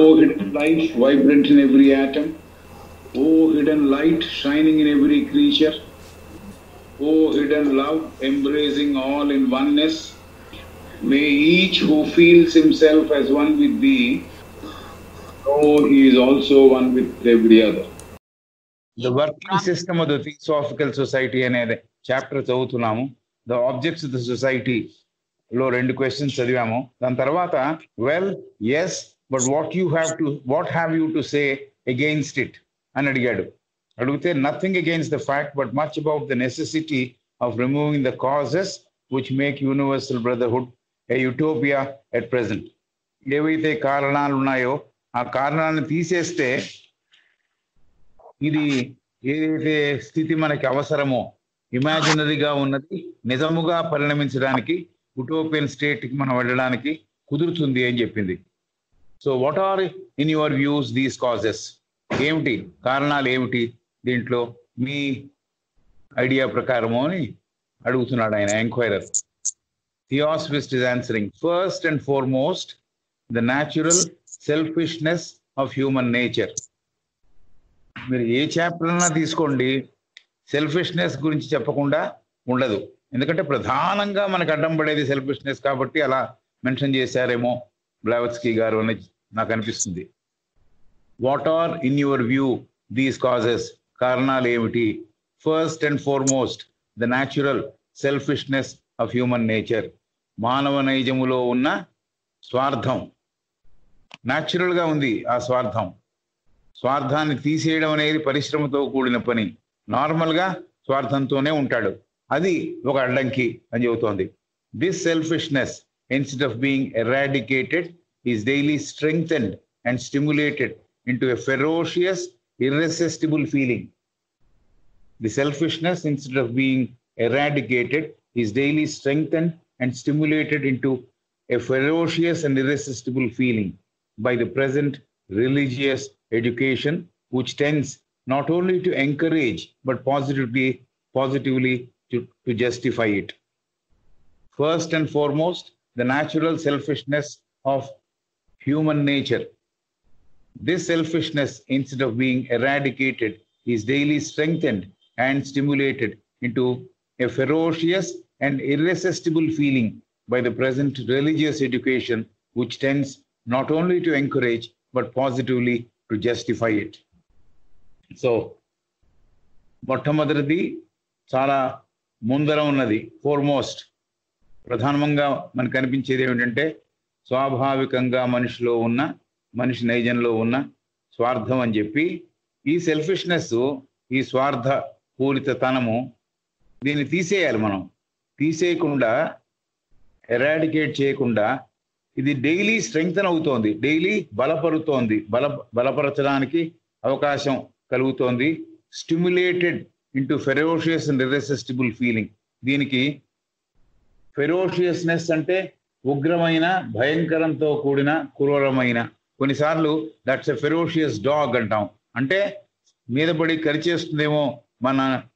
O hidden life vibrant in every atom, O hidden light shining in every creature, O hidden love embracing all in oneness, may each who feels himself as one with thee know he is also one with every other. The working system of the theosophical society అనేది chapter చదువుతున్నాము the objects the society లో రెండు questions చదివాము దాని తర్వాత well yes but what you have to what have you to say against it అని అడిగాడు అడిగితే nothing against the fact but much about the necessity of removing the causes which make universal brotherhood a utopia at present ఏవైతే కారణాలు ఉన్నాయో ఆ కారణాలను తీసేస్తే ఇది ఏదైతే స్థితి మనకి అవసరమో ఇమాజినరీగా ఉన్నది నిజముగా పరిణమించడానికి ఉటోపియన్ స్టేట్ కి మనం వెళ్ళడానికి కుదురుతుంది అని చెప్పింది so what are in your views these causes ఏమిటి కారణాలు ఏమిటి దీంట్లో మీ ఐడియా ప్రకారము అని అడుగుతున్నాడు ఆయన enquirer theosophist is answering first and foremost the natural selfishness of human nature మీరు ఏ చాప్టర్ అన్నా తీసుకోండి సెల్ఫిష్నెస్ గురించి చెప్పకుండా ఉండదు ఎందుకంటే ప్రధానంగా మనకు అడ్డం పడేది సెల్ఫిష్నెస్ కాబట్టి అలా మెన్షన్ చేశారేమో బ్లావత్స్కీ గారు అని నాకు అనిపిస్తుంది what are in your view these causes కారణాలు ఏమిటి first and foremost the natural selfishness of human nature మానవ నైజములో ఉన్న స్వార్థం న్యాచురల్ గా ఉంది ఆ స్వార్థం స్వార్థాన్ని తీసేయడం అనేది పరిశ్రమతో కూడిన పని నార్మల్ గా స్వార్థంతోనే ఉంటాడు అది ఒక అడ్డంకి అని చెబుతోంది this selfishness instead of being eradicated is daily strengthened and stimulated into a ferocious irresistible feeling the selfishness instead of being eradicated is daily strengthened and stimulated into a ferocious and irresistible feeling by the present religious education, which tends not only to encourage but positively, positively to, to justify it. First and foremost, the natural selfishness of human nature. This selfishness, instead of being eradicated, is daily strengthened and stimulated into a ferocious and irresistible feeling by the present religious education, which tends not only to encourage but positively to justify it. So మొట్టమొదటిది చాలా ముందర ఉన్నది foremost ప్రధానంగా మనకు కనిపించేది ఏమిటంటే స్వాభావికంగా మనిషిలో ఉన్న మనిషి నైజంలో ఉన్న స్వార్థం అని చెప్పి ఈ సెల్ఫిష్నెస్ ఈ స్వార్థ పూరితతనము దీన్ని తీసేయాలి మనం తీసేయకుండా ఎరాడికేట్ చేయకుండా ఇది డైలీ స్ట్రెంగ్తన్ అవుతోంది డైలీ బలపరుతోంది బల బలపరచడానికి అవకాశం కలుగుతోంది stimulated into ferocious and irresistible feeling దీనికి ఫెరోషియస్నెస్ అంటే ఉగ్రమైన భయంకరంతో కూడిన క్రూరమైన కొన్నిసార్లు దట్స్ ఎ ఫెరోషియస్ డాగ్ అంటాం అంటే మీద పడి కరిచేస్తుందేమో మన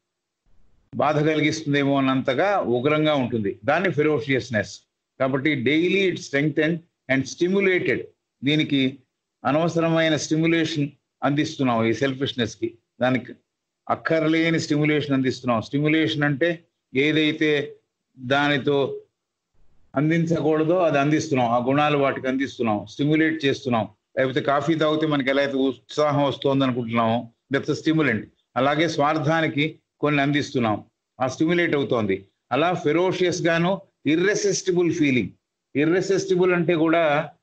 బాధ కలిగిస్తుందేమో అన్నంతగా ఉగ్రంగా ఉంటుంది దాన్ని ఫెరోషియస్నెస్ కాబట్టి daily it strengthen and stimulated దీనికి అనవసరమైన స్టిమ్యులేషన్ అందిస్తున్నాం ఈ సెల్ఫిష్నెస్ కి దానికి అక్కర్లేని స్టిమ్యులేషన్ అందిస్తున్నాం స్టిమ్యులేషన్ అంటే ఏదైతే దానితో అందించకూడదో అది అందిస్తున్నాం ఆ గుణాలు వాటికి అందిస్తున్నాం స్టిమ్యులేట్ చేస్తున్నాం లేకపోతే కాఫీ తాగితే మనకి ఎలా అయితే ఉత్సాహం వస్తుంది అనుకుంటున్నామో దట్స్ స్టిమ్యులెంట్ అలాగే స్వార్థానికి కొన్ని అందిస్తున్నాం ఆ స్టిమ్యులేట్ అవుతోంది అలా ఫెరోషియస్ గాను ఇర్రెసిస్టిబుల్ ఫీలింగ్ ఇర్రెసిస్టిబుల్ అంటే కూడా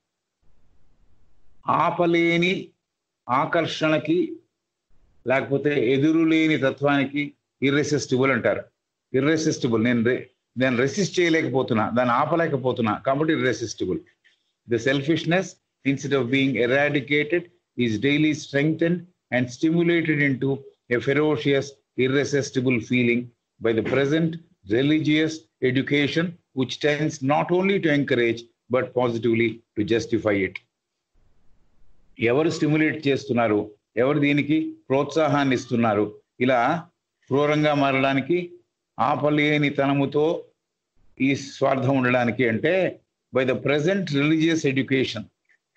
ఆపలేని ఆకర్షణకి లేకపోతే ఎదురులేని తత్వానికి ఇర్రెసిస్టిబుల్ అంటారు ఇర్రెసిస్టిబుల్ నేను దాన్ని రెసిస్ట్ చేయలేకపోతున్నా దాన్ని ఆపలేకపోతున్నా కాబట్టి irresistible the selfishness instead of being eradicated is daily strengthened and stimulated into a ferocious irresistible feeling by the present religious education, which tends not only to encourage but positively to justify it. ఎవరు stimulate చేస్తున్నారు ఎవరు దీనికి ప్రోత్సాహాన్ని ఇస్తున్నారు ఇలా క్రూరంగా మారడానికి ఆపలేని తనముతో ఈ స్వార్థం ఉండడానికి అంటే by the present religious education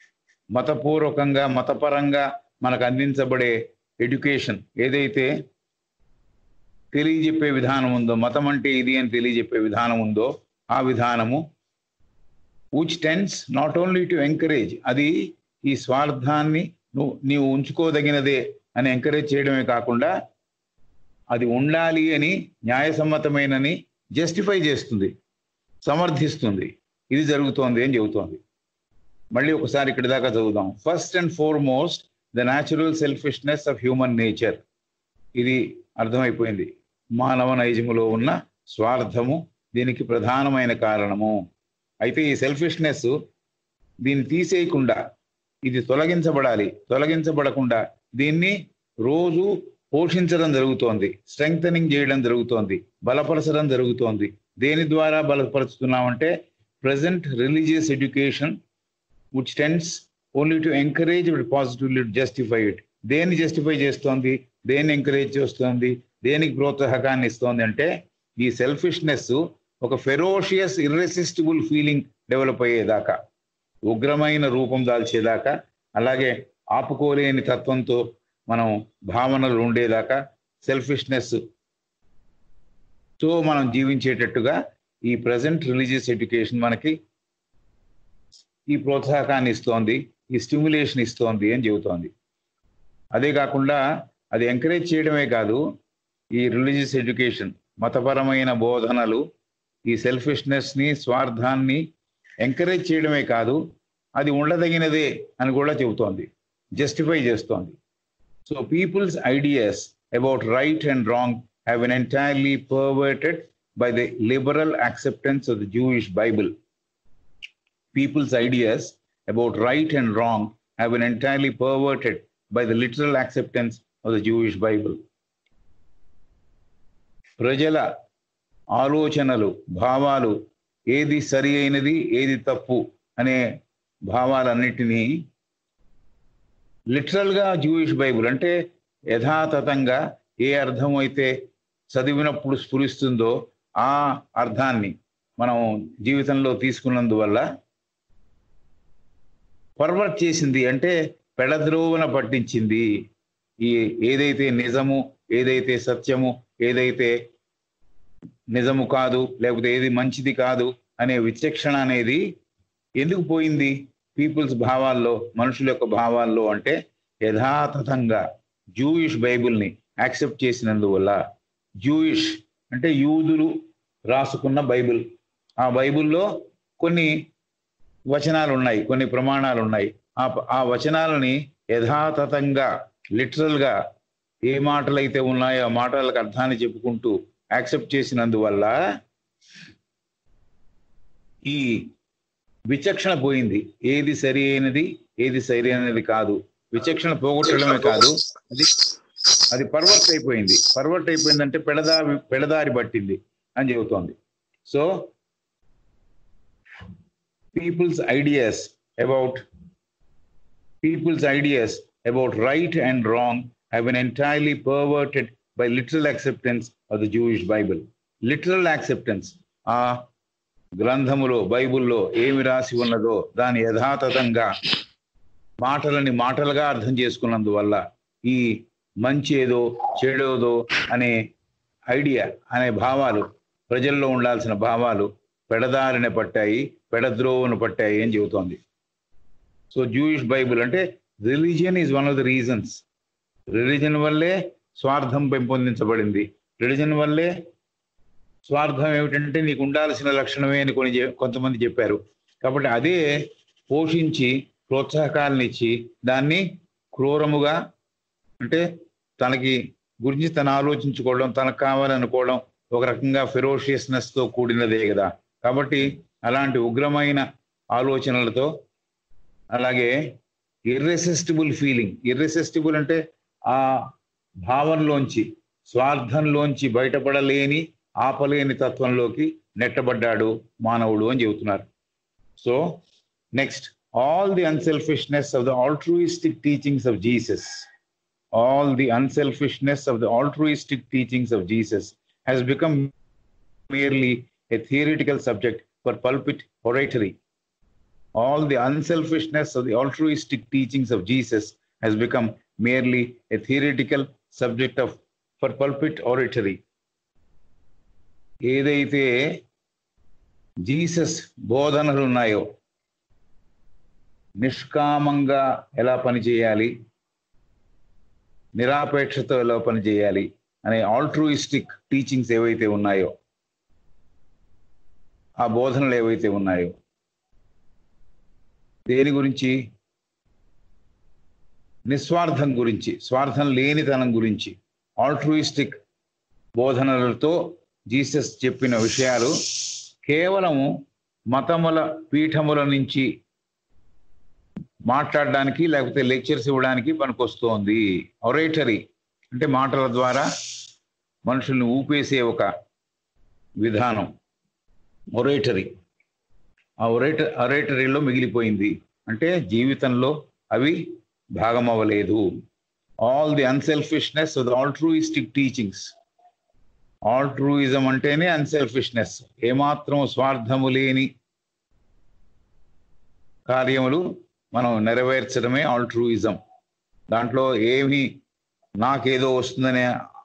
మతపూర్వకంగా మతపరంగా మనకు అందించబడే ఎడ్యుకేషన్ ఏదైతే తెలియజెప్పే విధానం ఉందో మతం అంటే ఇది అని తెలియజెప్పే విధానం ఉందో ఆ విధానము which tends not only to encourage అది ఈ స్వార్థాన్ని నువ్వు నీవు ఉంచుకోదగినదే అని ఎంకరేజ్ చేయడమే కాకుండా అది ఉండాలి అని న్యాయసమ్మతమైనని జస్టిఫై చేస్తుంది సమర్థిస్తుంది ఇది జరుగుతోంది అని చెబుతోంది మళ్ళీ ఒకసారి ఇక్కడ దాకా చదువుదాం first and foremost the natural selfishness of human nature ఇది అర్థమైపోయింది మానవ నైజములో ఉన్న స్వార్థము దీనికి ప్రధానమైన కారణము అయితే ఈ సెల్ఫిష్నెస్ దీన్ని తీసేయకుండా ఇది తొలగించబడాలి తొలగించబడకుండా దీన్ని రోజు పోషించడం జరుగుతోంది స్ట్రెంగ్థనింగ్ చేయడం జరుగుతోంది బలపరచడం జరుగుతోంది దేని ద్వారా బలపరుచుతున్నామంటే present religious education which tends only to encourage positively justify it దేన్ని జస్టిఫై చేస్తోంది దేన్ని ఎంకరేజ్ చేస్తోంది దేనికి ప్రోత్సాహకాన్ని ఇస్తోంది అంటే ఈ సెల్ఫిష్నెస్ ఒక ఫెరోషియస్ ఇర్రెసిస్టిబుల్ ఫీలింగ్ డెవలప్ అయ్యేదాకా ఉగ్రమైన రూపం దాల్చేదాకా అలాగే ఆపుకోలేని తత్వంతో మనం భావనలు ఉండేదాకా సెల్ఫిష్నెస్ తో మనం జీవించేటట్టుగా ఈ ప్రజెంట్ రిలీజియస్ ఎడ్యుకేషన్ మనకి ఈ ప్రోత్సాహకాన్ని ఇస్తోంది ఈ స్టిమ్యులేషన్ ఇస్తోంది అని చెబుతోంది అదే కాకుండా అది ఎంకరేజ్ చేయడమే కాదు ఈ రిలీజియస్ ఎడ్యుకేషన్ మతపరమైన బోధనలు ఈ సెల్ఫిష్నెస్ ని స్వార్థాన్ని ఎంకరేజ్ చేయడమే కాదు అది ఉండదగినదే అని కూడా చెబుతోంది జస్టిఫై చేస్తోంది so people's ideas about right and wrong have been entirely perverted by the liberal acceptance of the Jewish Bible people's ideas about right and wrong have been entirely perverted by the literal acceptance of the Jewish Bible. ప్రజల ఆలోచనలు భావాలు ఏది సరి అయినది ఏది తప్పు అనే భావాలన్నిటినీ లిటరల్గా జూయిష్ బైబుల్ అంటే యథాతథంగా ఏ అర్థం అయితే చదివినప్పుడు స్ఫురిస్తుందో ఆ అర్థాన్ని మనం జీవితంలో తీసుకున్నందువల్ల ఫార్వర్డ్ చేసింది అంటే పెడద్రోవన పట్టించింది ఈ ఏదైతే నిజము ఏదైతే సత్యము ఏదైతే నిజము కాదు లేకపోతే ఏది మంచిది కాదు అనే విచక్షణ అనేది ఎందుకు పోయింది పీపుల్స్ భావాల్లో మనుషుల యొక్క భావాల్లో అంటే యథాతథంగా జూయిష్ బైబిల్ని యాక్సెప్ట్ చేసినందువల్ల జూయిష్ అంటే యూదులు రాసుకున్న బైబిల్ ఆ బైబిల్లో కొన్ని వచనాలు ఉన్నాయి కొన్ని ప్రమాణాలు ఉన్నాయి ఆ ఆ వచనాలని యథాతథంగా లిటరల్ గా ఏ మాటలు అయితే ఉన్నాయో ఆ మాటలకు అర్థాన్ని చెప్పుకుంటూ యాక్సెప్ట్ చేసినందువల్ల ఈ విచక్షణ పోయింది ఏది సరి అయినది ఏది సరి అయినది కాదు విచక్షణ పోగొట్టడమే కాదు అది అది పర్వర్ట్ అయిపోయింది పర్వర్ట్ అయిపోయిందంటే పెడదారి పెడదారి పట్టింది అని చెబుతోంది so people's ideas about people's ideas about right and wrong have been entirely perverted by literal acceptance of the Jewish Bible. Literal acceptance. ఆ గ్రంథములో బైబిల్లో ఏమి రాసి ఉన్నదో దాని యథాతథంగా మాటలని మాటలుగా అర్థం చేసుకున్నందువల్ల ఈ మంచి ఏదో చెడేదో అనే ఐడియా అనే భావాలు ప్రజల్లో ఉండాల్సిన భావాలు పెడదారిన పట్టాయి పెడద్రోవన పట్టాయి అని చెబుతోంది సో జూయిష్ బైబిల్ అంటే religion is one of the reasons religion వల్లే స్వార్థం పెంపొందించబడింది రిలీజన్ వల్లే స్వార్థం ఏమిటంటే నీకు ఉండాల్సిన లక్షణమే అని కొన్ని కొంతమంది చెప్పారు కాబట్టి అదే పోషించి ప్రోత్సాహకాలను ఇచ్చి దాన్ని క్రూరముగా అంటే తనకి గురించి తను ఆలోచించుకోవడం తనకు కావాలనుకోవడం ఒక రకంగా ఫెరోషియస్నెస్ తో కూడినదే కదా కాబట్టి అలాంటి ఉగ్రమైన ఆలోచనలతో అలాగే ఇర్రెసిస్టిబుల్ ఫీలింగ్ ఇర్రెసిస్టిబుల్ అంటే ఆ భావంలోంచి స్వార్థంలోంచి బయటపడలేని ఆపలేని తత్వంలోకి నెట్టబడ్డాడు మానవుడు అని చెబుతున్నారు so next all the unselfishness of the altruistic teachings of Jesus all the unselfishness of the altruistic teachings of Jesus has become merely a theoretical subject for pulpit oratory. all the unselfishness of the altruistic teachings of Jesus has become merely a theoretical subject of for pulpit oratory. ఏదైతే Jesus బోధనలు ఉన్నాయో నిష్కామంగా ఎలా పనిచేయాలి నిరాపేక్షతో ఎలా పనిచేయాలి అనే altruistic teachings ఏవైతే ఉన్నాయో ఆ బోధనలు ఏవైతే ఉన్నాయో దేని గురించి నిస్వార్థం గురించి స్వార్థం లేనితనం గురించి ఆల్ట్రూయిస్టిక్ బోధనలతో జీసస్ చెప్పిన విషయాలు కేవలం మతముల పీఠముల నుంచి మాట్లాడడానికి లేకపోతే లెక్చర్స్ ఇవ్వడానికి పనికొస్తోంది ఒరేటరీ అంటే మాటల ద్వారా మనుషుల్ని ఊపేసే ఒక విధానం ఒరేటరీ ఆ ఒరేట ఒరేటరీలో మిగిలిపోయింది అంటే జీవితంలో అవి భాగం అవ్వలేదు all the unselfishness the altruistic teachings altruism అంటేనే అన్సెల్ఫిష్నెస్ ఏమాత్రం స్వార్థము లేని కార్యములు మనం నెరవేర్చడమే ఆల్ట్రూయిజం దాంట్లో ఏమి నాకేదో వస్తుందనే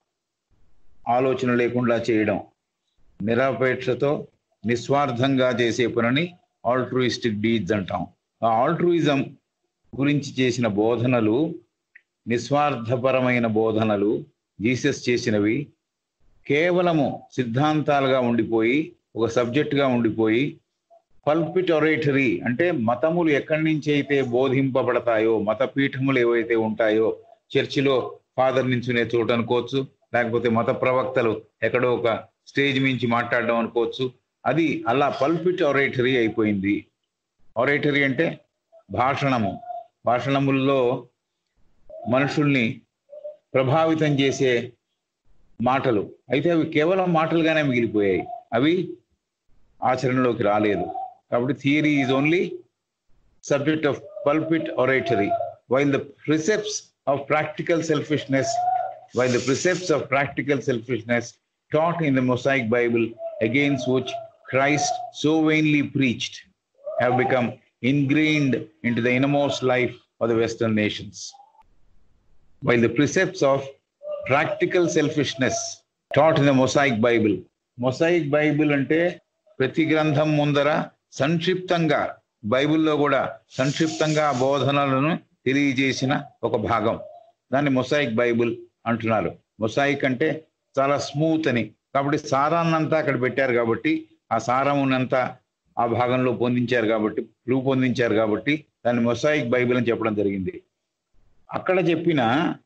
ఆలోచన లేకుండా చేయడం నిరపేక్షతో నిస్వార్థంగా చేసే పనిని ఆల్ట్రూయిస్టిక్ డీడ్స్ అంటాం ఆ ఆల్ట్రూయిజం గురించి చేసిన బోధనలు నిస్వార్థపరమైన బోధనలు జీసస్ చేసినవి కేవలము సిద్ధాంతాలుగా ఉండిపోయి ఒక సబ్జెక్టుగా ఉండిపోయి పల్పిట్ ఒరేటరీ అంటే మతములు ఎక్కడి నుంచి అయితే బోధింపబడతాయో మత పీఠములు ఏవైతే ఉంటాయో చర్చిలో ఫాదర్ నించునే చోటు అనుకోవచ్చు లేకపోతే మత ప్రవక్తలు ఎక్కడో ఒక స్టేజ్ మించి మాట్లాడడం అనుకోవచ్చు అది అలా పల్పిట్ ఒరేటరీ అయిపోయింది ఒరేటరీ అంటే భాషణము భాషణముల్లో మనుషుల్ని ప్రభావితం చేసే మాటలు అయితే అవి కేవలం మాటలుగానే మిగిలిపోయాయి అవి ఆచరణలోకి రాలేదు కాబట్టి theory is only subject of pulpit oratory while the precepts of practical selfishness while the precepts of practical selfishness taught in the Mosaic Bible against which Christ so vainly preached have become ingrained into the innermost life of the Western nations. While the precepts of practical selfishness taught in the Mosaic Bible, Mosaic Bible అంటే ప్రతి గ్రంథం ముందర సంక్షిప్తంగా బైబిల్లో కూడా సంక్షిప్తంగా బోధనలను తెలియజేసిన ఒక భాగం దాన్ని మొసాయిక్ బైబిల్ అంటున్నారు మొసాయిక్ అంటే చాలా స్మూత్ అని కాబట్టి సారాన్నంతా అక్కడ పెట్టారు కాబట్టి ఆ సారమునంతా ఆ భాగంలో పొందించారు కాబట్టి రూపొందించారు కాబట్టి దాన్ని మొసాయిక్ బైబిల్ అని చెప్పడం జరిగింది అక్కడ చెప్పిన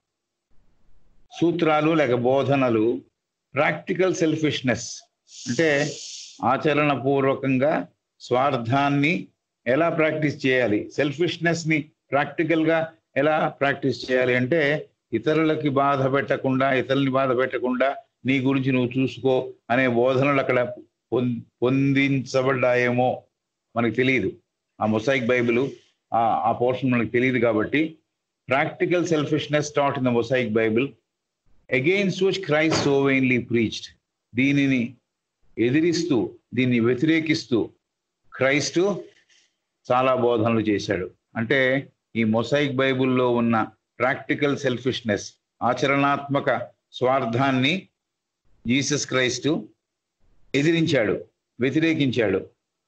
సూత్రాలు లేక బోధనలు ప్రాక్టికల్ సెల్ఫిష్నెస్ అంటే ఆచరణ పూర్వకంగా స్వార్థాన్ని ఎలా ప్రాక్టీస్ చేయాలి సెల్ఫిష్నెస్ ని ప్రాక్టికల్ గా ఎలా ప్రాక్టీస్ చేయాలి అంటే ఇతరులకి బాధ పెట్టకుండా ఇతరులని బాధ పెట్టకుండా నీ గురించి నువ్వు చూసుకో అనే బోధనలు అక్కడ పొం- పొందించబడ్డాయేమో మనకు తెలియదు ఆ మొసైక్ బైబిల్ ఆ ఆ పోర్షన్ మనకు తెలియదు కాబట్టి practical selfishness taught in the Mosaic Bible against which Christ so vainly preached దీనిని ఎదిరిస్తూ దీన్ని వ్యతిరేకిస్తూ క్రైస్తు చాలా బోధనలు చేశాడు అంటే ఈ మొసైక్ బైబిల్లో ఉన్న ప్రాక్టికల్ సెల్ఫిష్నెస్ ఆచరణాత్మక స్వార్థాన్ని జీసస్ క్రైస్టు ఎదిరించాడు వ్యతిరేకించాడు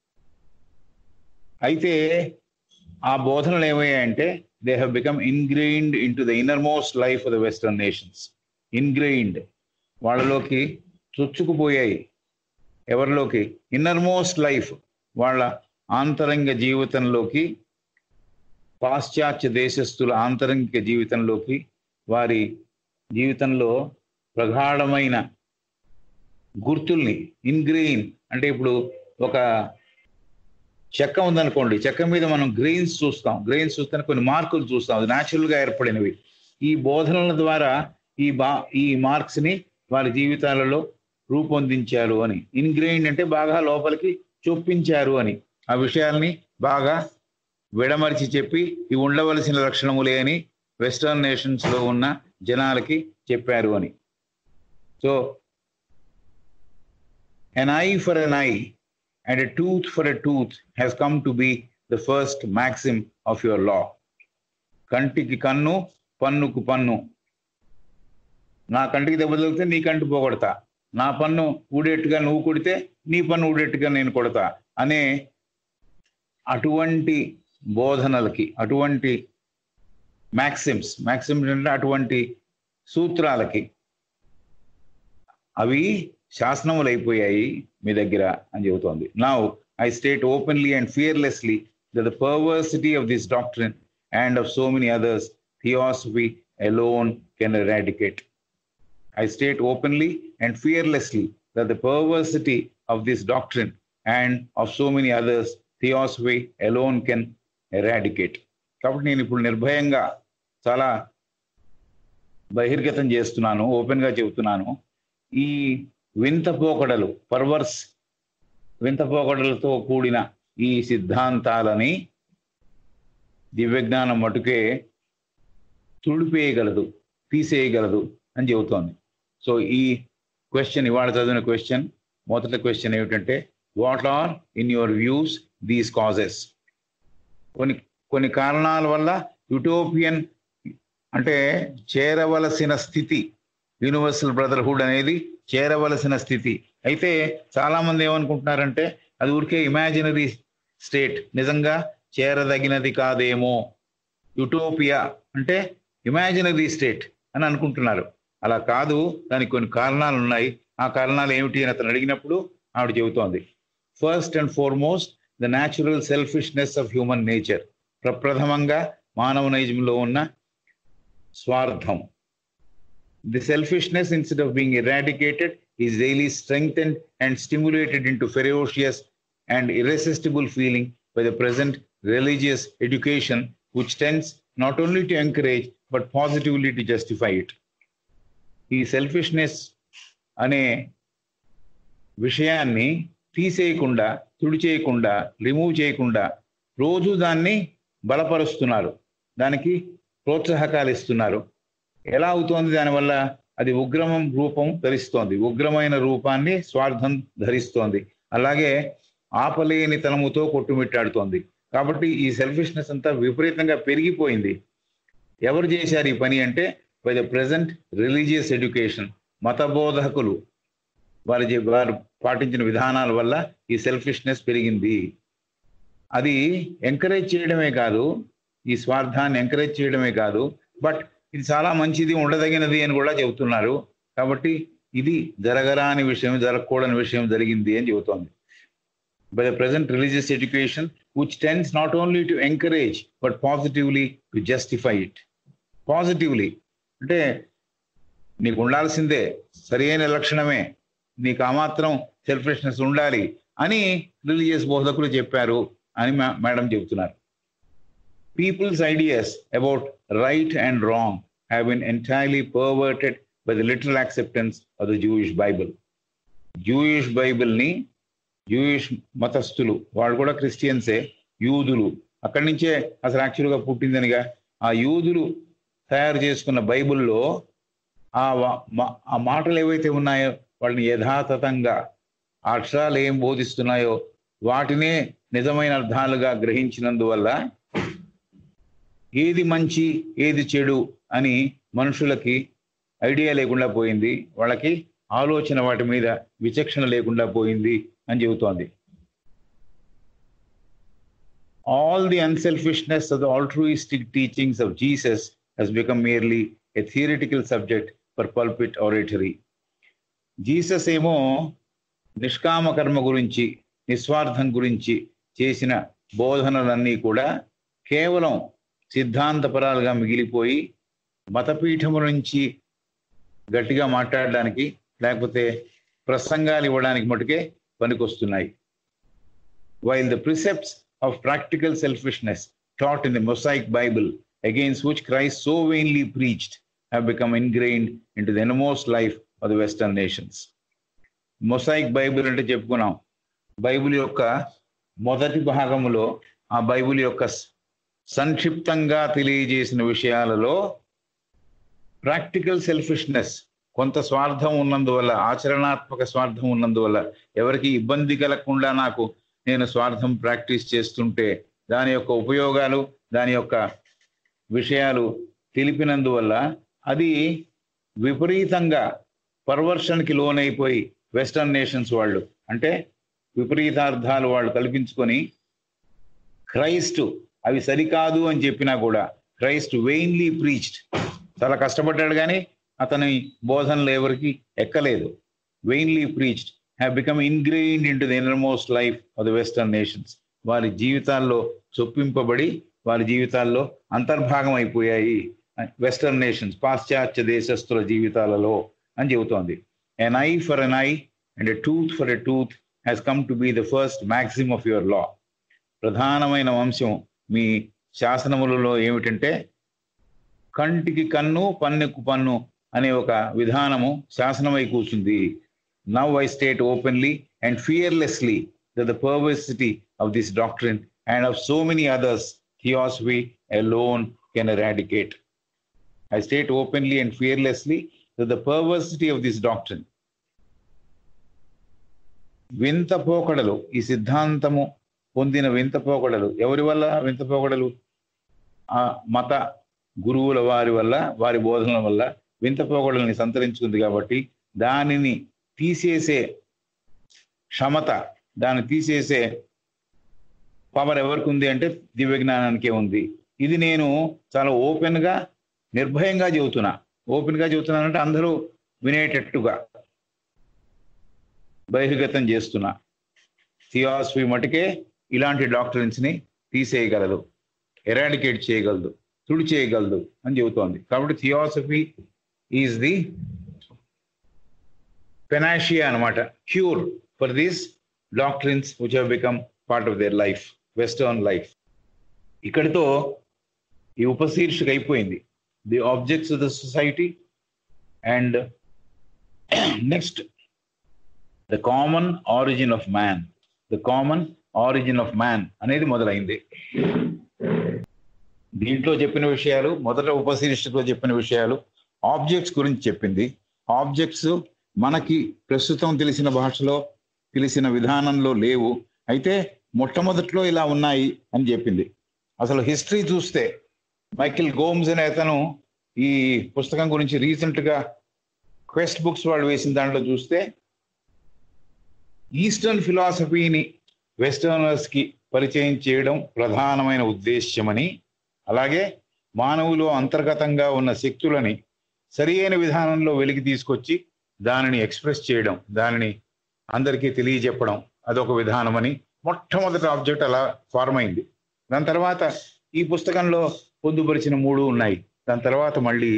అయితే ఆ బోధనలు ఏమయ్యాయంటే they have become ingrained into the innermost life of the Western nations ingrained వాళ్ళలోకి చొచ్చుకుపోయాయి ఎవరిలోకి ఇన్నర్ మోస్ట్ లైఫ్ వాళ్ళ ఆంతరంగ జీవితంలోకి పాశ్చాత్య దేశస్థుల ఆంతరంగిక జీవితంలోకి వారి జీవితంలో ప్రగాఢమైన గుర్తుల్ని ఇన్గ్రెయిన్ అంటే ఇప్పుడు ఒక చెక్క ఉందనుకోండి చెక్క మీద మనం గ్రెయిన్స్ చూస్తాం గ్రెయిన్స్ చూస్తే కొన్ని మార్కులు చూస్తాం అది న్యాచురల్ గా ఏర్పడినవి ఈ బోధనల ద్వారా ఈ బా ఈ మార్క్స్ ని వారి జీవితాలలో రూపొందించారు అని ఇన్గ్రెయిన్ అంటే బాగా లోపలికి చొప్పించారు అని ఆ విషయాల్ని బాగా విడమరిచి చెప్పి ఇవి ఉండవలసిన లక్షణములే అని వెస్టర్న్ నేషన్స్ లో ఉన్న జనాలకి చెప్పారు అని so an eye for an eye and a tooth for a tooth has come to be the first maxim of your law కంటికి కన్ను పన్నుకు పన్ను నా కంటికి దెబ్బ తగిలితే నీ కంటి పోగొడతా నా పన్ను ఊడేట్టుగా నువ్వు కొడితే నీ పన్ను ఊడేట్టుగా నేను కొడతా అనే అటువంటి బోధనలకి అటువంటి మ్యాక్సిమ్స్ మ్యాక్సిమ్స్ అంటే అటువంటి సూత్రాలకి అవి శాసనములు అయిపోయాయి మీ దగ్గర అని చెబుతోంది now I state openly and fearlessly the perversity of this doctrine and of so many others theosophy alone can eradicate. I state openly and fearlessly that the perversity of this doctrine and of so many others, theosophy alone can eradicate. కాబట్టి నేను ఇప్పుడు నిర్భయంగా చాలా బహిర్గతం చేస్తున్నాను ఓపెన్గా చెబుతున్నాను ఈ వింత పోకడలు పర్వర్స్ వింత పోకడలతో కూడిన ఈ సిద్ధాంతాలని దివ్యజ్ఞానం మటుకే తుడిపేయగలదు తీసేయగలదు అని చెబుతోంది సో ఈ క్వశ్చన్ ఇవాళ చదివిన క్వశ్చన్ మొదటి క్వశ్చన్ ఏమిటంటే what are in your views these causes కొన్ని కొన్ని కారణాల వల్ల యుటోపియన్ అంటే చేరవలసిన స్థితి యూనివర్సల్ బ్రదర్హుడ్ అనేది చేరవలసిన స్థితి అయితే చాలా మంది ఏమనుకుంటున్నారంటే అది ఊరికే ఇమాజినరీ స్టేట్ నిజంగా చేరదగినది కాదేమో యుటోపియా అంటే ఇమాజినరీ స్టేట్ అని అనుకుంటున్నారు అలా కాదు దానికి కొన్ని కారణాలు ఉన్నాయి ఆ కారణాలు ఏమిటి అని అతను అడిగినప్పుడు ఆవిడ చెబుతోంది first and foremost the natural selfishness of human nature ప్రప్రథమంగా మానవ నైజంలో ఉన్న స్వార్థం the selfishness instead of being eradicated is daily strengthened and stimulated into ferocious and irresistible feeling by the present religious education which tends not only to encourage but positively to justify it. ఈ selfishness అనే విషయాన్ని తీసేయకుండా తుడి చేయకుండా remove చేయకుండా రోజు దాన్ని బలపరుస్తున్నారు దానికి ప్రోత్సాహకాలు ఇస్తున్నారు ఎలా అవుతోంది దానివల్ల అది ఉగ్రమం రూపం ధరిస్తోంది ఉగ్రమైన రూపాన్ని స్వార్థం ధరిస్తోంది అలాగే ఆపలేని తనముతో కొట్టుమిట్టాడుతోంది కాబట్టి ఈ సెల్ఫిష్నెస్ అంతా విపరీతంగా పెరిగిపోయింది ఎవరు చేశారు ఈ పని అంటే by the present religious education మత బోధకులు వారి వారు పాటించిన విధానాల వల్ల ఈ సెల్ఫిష్నెస్ పెరిగింది అది ఎంకరేజ్ చేయడమే కాదు ఈ స్వార్థాన్ని ఎంకరేజ్ చేయడమే కాదు బట్ ఇది చాలా మంచిది ఉండదగినది అని కూడా చెబుతున్నారు కాబట్టి ఇది జరగరాని విషయం జరగకూడని విషయం జరిగింది అని చెబుతోంది by the present religious education, which tends not only to encourage but positively to justify it. Positively. అంటే నీకు ఉండాల్సిందే సరైన లక్షణమే నీకు ఆ మాత్రం సెల్ఫిష్నెస్ ఉండాలి అని రిలీజియస్ బోధకులు చెప్పారు అని మేడం చెబుతున్నారు people's ideas about right and wrong have been entirely perverted by the literal acceptance of the Jewish Bible Jewish బైబిల్ని జూయిష్ మతస్థులు వాళ్ళు కూడా క్రిస్టియన్సే యూదులు అక్కడి నుంచే అసలు యాక్చువల్గా పుట్టిందనిగా ఆ యూదులు తయారు చేసుకున్న బైబిల్లో ఆ ఆ మాటలు ఏవైతే ఉన్నాయో వాళ్ళని యథాతథంగా ఆ అక్షరాలు ఏం బోధిస్తున్నాయో వాటినే నిజమైన అర్థాలుగా గ్రహించినందువల్ల ఏది మంచి ఏది చెడు అని మనుషులకి ఐడియా లేకుండా పోయింది వాళ్ళకి ఆలోచన వాటి మీద విచక్షణ లేకుండా పోయింది అని చెబుతోంది all the unselfishness of the altruistic teachings of Jesus has become merely a theoretical subject for pulpit oratory. Jesus ఏమో నిష్కామ కర్మ గురించి నిస్వార్థం గురించి చేసిన బోధనలన్నీ కూడా కేవలం సిద్ధాంతపరాలుగా మిగిలిపోయి మతపీఠము నుంచి గట్టిగా మాట్లాడడానికి లేకపోతే ప్రసంగాలు ఇవ్వడానికి మటుకే పనికొస్తున్నాయి while the precepts of practical selfishness taught in the Mosaic Bible, against which Christ so vainly preached, have become ingrained into the innermost life of the Western nations. Mosaic Bible అంటే చెప్పుకున్నాం బైబిల్ యొక్క మొదటి భాగములో ఆ Bible యొక్క సంక్షిప్తంగా తెలియజేసిన విషయాలలో ప్రాక్టికల్ సెల్ఫిష్నెస్ కొంత స్వార్థం ఉన్నందువల్ల ఆచరణాత్మక స్వార్థం ఉన్నందువల్ల ఎవరికి ఇబ్బంది కలగకుండా నాకు నేను స్వార్థం ప్రాక్టీస్ చేస్తుంటే దాని యొక్క ఉపయోగాలు దాని యొక్క విషయాలు తెలిపినందువల్ల అది విపరీతంగా పర్వర్షన్కి లోనైపోయి వెస్టర్న్ నేషన్స్ వాళ్ళు అంటే విపరీతార్థాలు వాళ్ళు కల్పించుకొని క్రైస్ట్ అవి సరికాదు అని చెప్పినా కూడా క్రైస్ట్ వెయిన్లీ ప్రీచ్డ్ చాలా కష్టపడ్డాడు కానీ అతని బోధనలు ఎవరికి ఎక్కలేదు vainly preached have become ingrained into the innermost life of the Western nations వారి జీవితాల్లో చొప్పింపబడి వారి జీవితాల్లో అంతర్భాగం అయిపోయాయి వెస్టర్న్ నేషన్స్ పాశ్చాత్య దేశస్తుల జీవితాలలో అని చెబుతోంది an eye for an eye and a tooth for a tooth has come to be the first maxim of your law ప్రధానమైన వంశం మీ శాసనములలో ఏమిటంటే కంటికి కన్ను పన్నుకు పన్ను అనే ఒక విధానము శాసనమై కూర్చుంది now I state openly and fearlessly the perversity of this doctrine and of so many others theosophy alone can eradicate. I state openly and fearlessly that the perversity of this doctrine వింత పోకడలు ఈ సిద్ధాంతము పొందిన వింత పోకడలు ఎవరి వల్ల వింత పోకడలు ఆ మత గురువుల వారి వల్ల వారి బోధనల వల్ల వింత పోకడల్ని సంతరించుకుంది కాబట్టి దానిని తీసేసే క్షమత దాన్ని తీసేసే పవర్ ఎవరికి ఉంది అంటే దివ్య జ్ఞానానికే ఉంది ఇది నేను చాలా ఓపెన్ గా నిర్భయంగా చెబుతున్నా ఓపెన్ గా చెబుతున్నానంటే అందరూ వినేటట్టుగా బహిర్గతం చేస్తున్నా థియాసఫీ మటుకే ఇలాంటి డాక్టరెన్స్ ని తీసేయగలదు ఎరాడికేట్ చేయగలదు తుడి చేయగలదు అని చెబుతోంది కాబట్టి థియాసఫీ ఈజ్ ది పెనాషియా అనమాట cure for these doctrines which have become part of their life western life ఇక్కడితో ఈ ఉపశీర్షిక అయిపోయింది the objects of the society and next the common origin of man the common origin of man అనేది మొదలైంది దీంట్లో చెప్పిన విషయాలు మొదట ఉపశీర్షికలో చెప్పిన విషయాలు ఆబ్జెక్ట్స్ గురించి చెప్పింది ఆబ్జెక్ట్స్ మనకి ప్రస్తుతం తెలిసిన భాషలో తెలిసిన విధానంలో లేవు అయితే మొట్టమొదట్లో ఇలా ఉన్నాయి అని చెప్పింది అసలు హిస్టరీ చూస్తే మైకిల్ గోమ్స్ అనే అతను ఈ పుస్తకం గురించి రీసెంట్ గా క్వెస్ట్ బుక్స్ వాళ్ళు వేసిన దాంట్లో చూస్తే ఈస్టర్న్ ఫిలాసఫీని వెస్టర్నర్స్ కి పరిచయం చేయడం ప్రధానమైన ఉద్దేశ్యమని అలాగే మానవులో అంతర్గతంగా ఉన్న శక్తులని సరి అయిన విధానంలో వెలికి తీసుకొచ్చి దానిని ఎక్స్ప్రెస్ చేయడం దానిని అందరికీ తెలియజెప్పడం అదొక విధానమని మొట్టమొదటి ఆబ్జెక్ట్ అలా ఫార్మ్ అయింది దాని తర్వాత ఈ పుస్తకంలో పొందుపరిచిన మూడు ఉన్నాయి దాని తర్వాత మళ్ళీ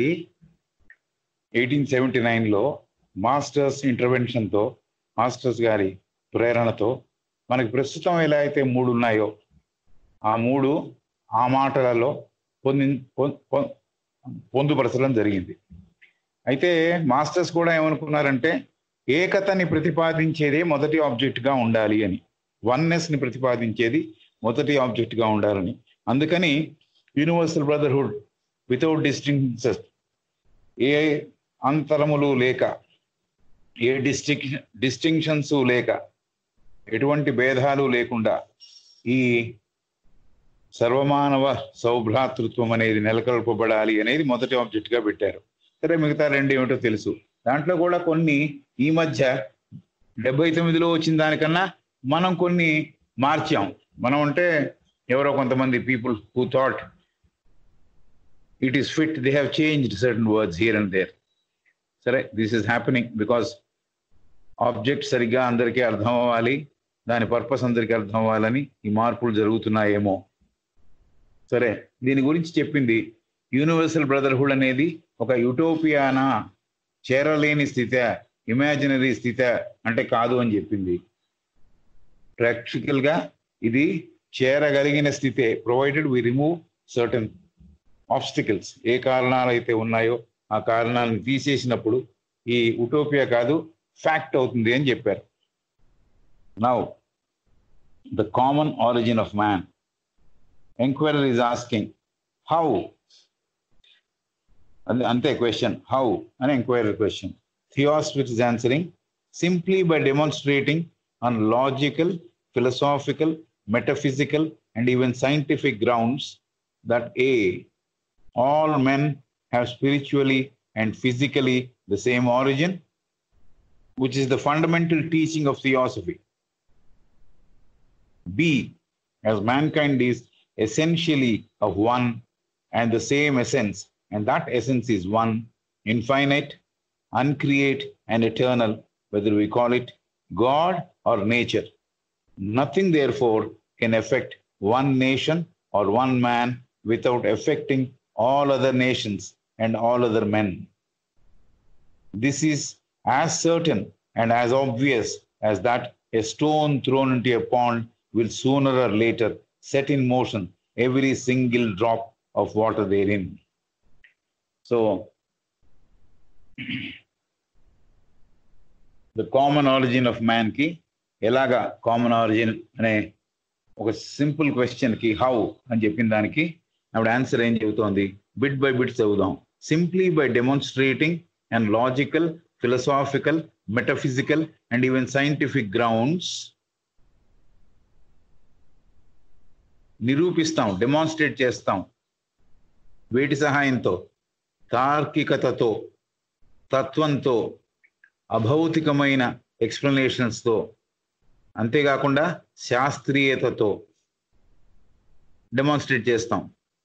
ఎయిటీన్ సెవెంటీ నైన్లో మాస్టర్స్ ఇంటర్వెన్షన్తో మాస్టర్స్ గారి ప్రేరణతో మనకి ప్రస్తుతం ఎలా అయితే మూడు ఉన్నాయో ఆ మూడు ఆ మాటలలో పొంది పొందుపరచడం జరిగింది అయితే మాస్టర్స్ కూడా ఏమనుకున్నారంటే ఏకతని ప్రతిపాదించేదే మొదటి ఆబ్జెక్ట్గా ఉండాలి అని వన్నెస్ ని ప్రతిపాదించేది మొదటి ఆబ్జెక్ట్ గా ఉండాలని అందుకని యూనివర్సల్ బ్రదర్హుడ్ వితౌట్ డిస్టింక్షన్స్ ఏ అంతరములు లేక ఏ డిస్టిక్ డిస్టింక్షన్స్ లేక ఎటువంటి భేదాలు లేకుండా ఈ సర్వమానవ సౌభ్రాతృత్వం అనేది నెలకొల్పబడాలి అనేది మొదటి ఆబ్జెక్ట్ గా పెట్టారు సరే మిగతా రెండు ఏమిటో తెలుసు దాంట్లో కూడా కొన్ని ఈ మధ్య డెబ్బై తొమ్మిదిలో వచ్చిన దానికన్నా మనం కొన్ని మార్చాం మనం అంటే ఎవరో కొంతమంది people who thought it is fit they have changed certain words here and there సరే this is happening because object సరిగ్గా అందరికీ అర్థం అవ్వాలి దాని పర్పస్ అందరికీ అర్థం అవ్వాలని ఈ మార్పులు జరుగుతున్నాయేమో సరే దీని గురించి చెప్పింది యూనివర్సల్ బ్రదర్హుడ్ అనేది ఒక యుటోపియానా చేరలేని స్థిత ఇమాజినరీ స్థిత అంటే కాదు అని చెప్పింది ప్రాక్టికల్ గా ఇది చేరగలిగిన స్థితే provided we remove certain obstacles ఏ కారణాలు అయితే ఉన్నాయో ఆ కారణాలను తీసేసినప్పుడు ఈ ఉటోపియా కాదు ఫ్యాక్ట్ అవుతుంది అని చెప్పారు now the common origin of man enquiry is asking how అంతే క్వశ్చన్ హౌ అని enquiry question theosophist is answering simply by demonstrating on logical, philosophical, metaphysical, and even scientific grounds that A, all men have spiritually and physically the same origin, which is the fundamental teaching of theosophy. B, as mankind is essentially of one and the same essence, and that essence is one, infinite, uncreate, and eternal, whether we call it God or nature. Nothing, therefore, can affect one nation or one man without affecting all other nations and all other men. This is as certain and as obvious as that a stone thrown into a pond will sooner or later set in motion every single drop of water therein. So, the common origin of man కి ఎలాగా common origin అనే ఒక simple question కి how అని చెప్పిన దానికి ఆవిడ answer ఏం చెబుతోంది బిట్ బై బిట్ చదువుదాం simply by demonstrating and logical philosophical metaphysical and even scientific grounds నిరూపిస్తాం డెమాన్స్ట్రేట్ చేస్తాం వేటి సహాయంతో తార్కికతతో తత్వంతో అభౌతికమైన ఎక్స్ప్లెనేషన్స్తో అంతేకాకుండా శాస్త్రీయతతో డెమాన్స్ట్రేట్ చేస్తాం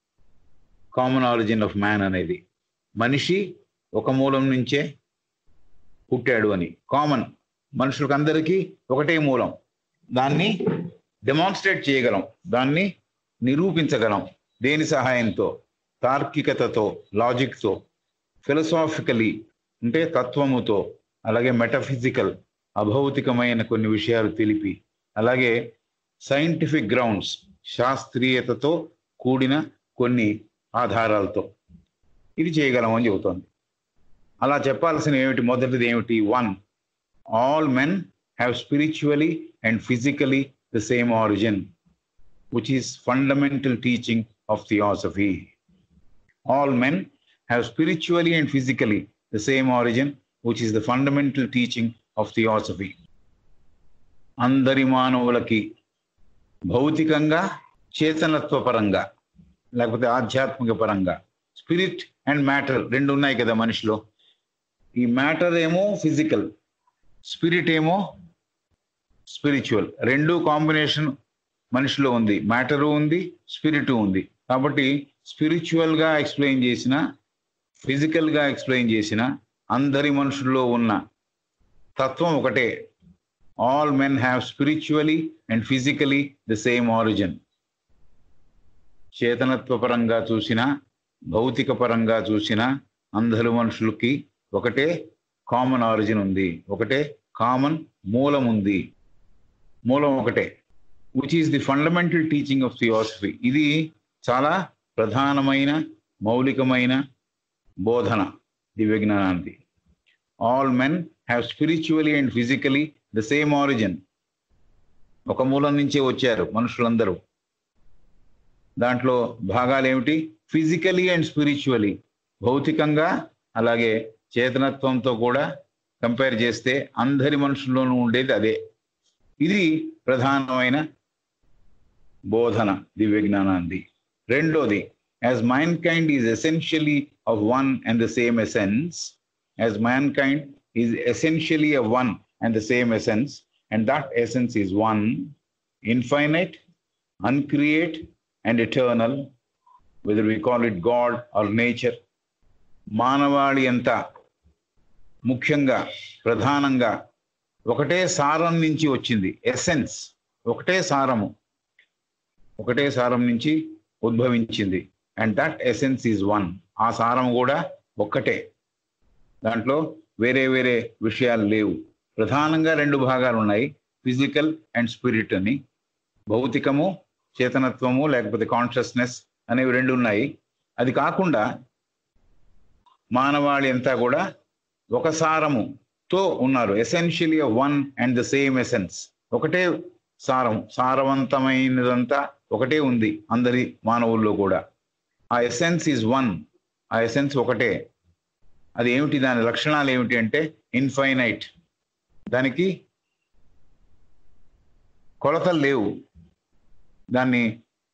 కామన్ ఆరిజిన్ ఆఫ్ మ్యాన్ అనేది మనిషి ఒక మూలం నుంచే పుట్టాడు అని కామన్ మనుషులకు అందరికీ ఒకటే మూలం దాన్ని డెమాన్స్ట్రేట్ చేయగలం దాన్ని నిరూపించగలం దేని సహాయంతో తార్కికతతో లాజిక్తో ఫిలసాఫికలీ అంటే తత్వముతో అలాగే మెటఫిజికల్ అభౌతికమైన కొన్ని విషయాలు తెలిపి అలాగే సైంటిఫిక్ గ్రౌండ్స్ శాస్త్రీయతతో కూడిన కొన్ని ఆధారాలతో ఇది చేయగలం అని చెబుతోంది అలా చెప్పాల్సిన ఏమిటి మొదటిది ఏమిటి one all men have spiritually and physically the same origin which is fundamental teaching of theosophy. All men have spiritually and physically the same origin, which is the fundamental teaching of theosophy. అందరి మానవులకి భౌతికంగా చేతనత్వ పరంగా లేకపోతే ఆధ్యాత్మిక పరంగా spirit and matter రెండు ఉన్నాయి కదా మనిషిలో ఈ మ్యాటర్ ఏమో ఫిజికల్ స్పిరిట్ ఏమో స్పిరిచువల్ రెండు కాంబినేషన్ మనిషిలో ఉంది మ్యాటరు ఉంది స్పిరిట్ ఉంది కాబట్టి స్పిరిచువల్ గా ఎక్స్ప్లెయిన్ చేసిన ఫిజికల్ గా ఎక్స్ప్లెయిన్ చేసిన అందరి మనుషుల్లో ఉన్న తత్వం ఒకటే all men have spiritually and physically the same origin చేతనత్వ పరంగా చూసిన భౌతిక పరంగా చూసిన అందరు మనుషులకి ఒకటే కామన్ ఆరిజిన్ ఉంది ఒకటే కామన్ మూలం ఉంది మూలం ఒకటే which is the fundamental teaching of theosophy ఇది చాలా ప్రధానమైన మౌలికమైన బోధన దివ్య జ్ఞానానికి all men have spiritually and physically the same origin ఒక మూలం నుంచే వచ్చారు మనుషులందరూ దాంట్లో భాగాలు ఏమిటి ఫిజికలీ అండ్ స్పిరిచువలీ భౌతికంగా అలాగే చేతనత్వంతో కూడా కంపేర్ చేస్తే అందరి మనుషుల్లోనూ ఉండేది అదే ఇది ప్రధానమైన బోధన దివ్య జ్ఞానాన్ని రెండోది as mankind is essentially of one and the same essence as mankind is essentially of one and the same essence and that essence is one infinite uncreate and eternal whether we call it God or nature మానవాళి అంతా ముఖ్యంగా ప్రధానంగా ఒకటే సారం నుంచి వచ్చింది essence ఒకటే సారము ఒకటే సారం నుంచి ఉద్భవించింది and that essence is one ఆ సారం కూడా ఒక్కటే దాంట్లో వేరే వేరే విషయాలు లేవు ప్రధానంగా రెండు భాగాలు ఉన్నాయి ఫిజికల్ అండ్ స్పిరిట్ అని భౌతికము చేతనత్వము లేకపోతే కాన్షియస్నెస్ అనేవి రెండు ఉన్నాయి అది కాకుండా మానవాళి అంతా కూడా ఒక సారముతో ఉన్నారు essentially one and the same essence ఒకటే సారం సారవంతమైనదంతా ఒకటే ఉంది అందరి మానవుల్లో కూడా ఆ ఎసెన్స్ ఈజ్ వన్ ఆ ఎసెన్స్ ఒకటే అది ఏమిటి దాని లక్షణాలు ఏమిటి అంటే ఇన్ఫైనైట్ దానికి కొలతలు లేవు దాన్ని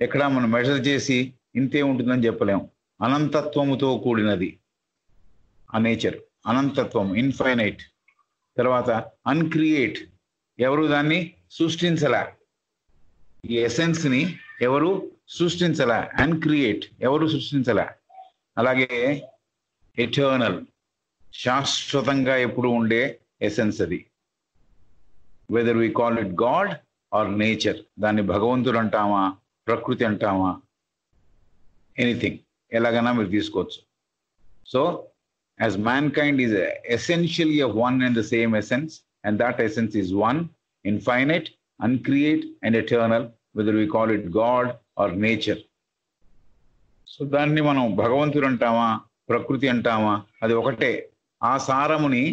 ఎక్కడ మనం మెజర్ చేసి ఇంతే ఉంటుందని చెప్పలేము అనంతత్వముతో కూడినది ఆ నేచర్ అనంతత్వం ఇన్ఫైనైట్ తర్వాత అన్క్రియేట్ ఎవరు దాన్ని సృష్టించలే ఈ ఎసెన్స్ ని ఎవరు సృష్టించలే అన్క్రియేట్ ఎవరు సృష్టించలే అలాగే ఎటర్నల్ శాశ్వతంగా ఎప్పుడు ఉండే ఎసెన్స్ అది whether we call it God or nature దాన్ని భగవంతుడు అంటామా ప్రకృతి అంటామా ఎనీథింగ్ ఎలాగైనా మీరు తీసుకోవచ్చు so as mankind is essentially of one and the same essence and that essence is one infinite uncreate and eternal whether we call it God or nature so దాన్ని మనం భగవంతుడు అంటామా ప్రకృతి అంటామా అది ఒకటే ఆ సారముని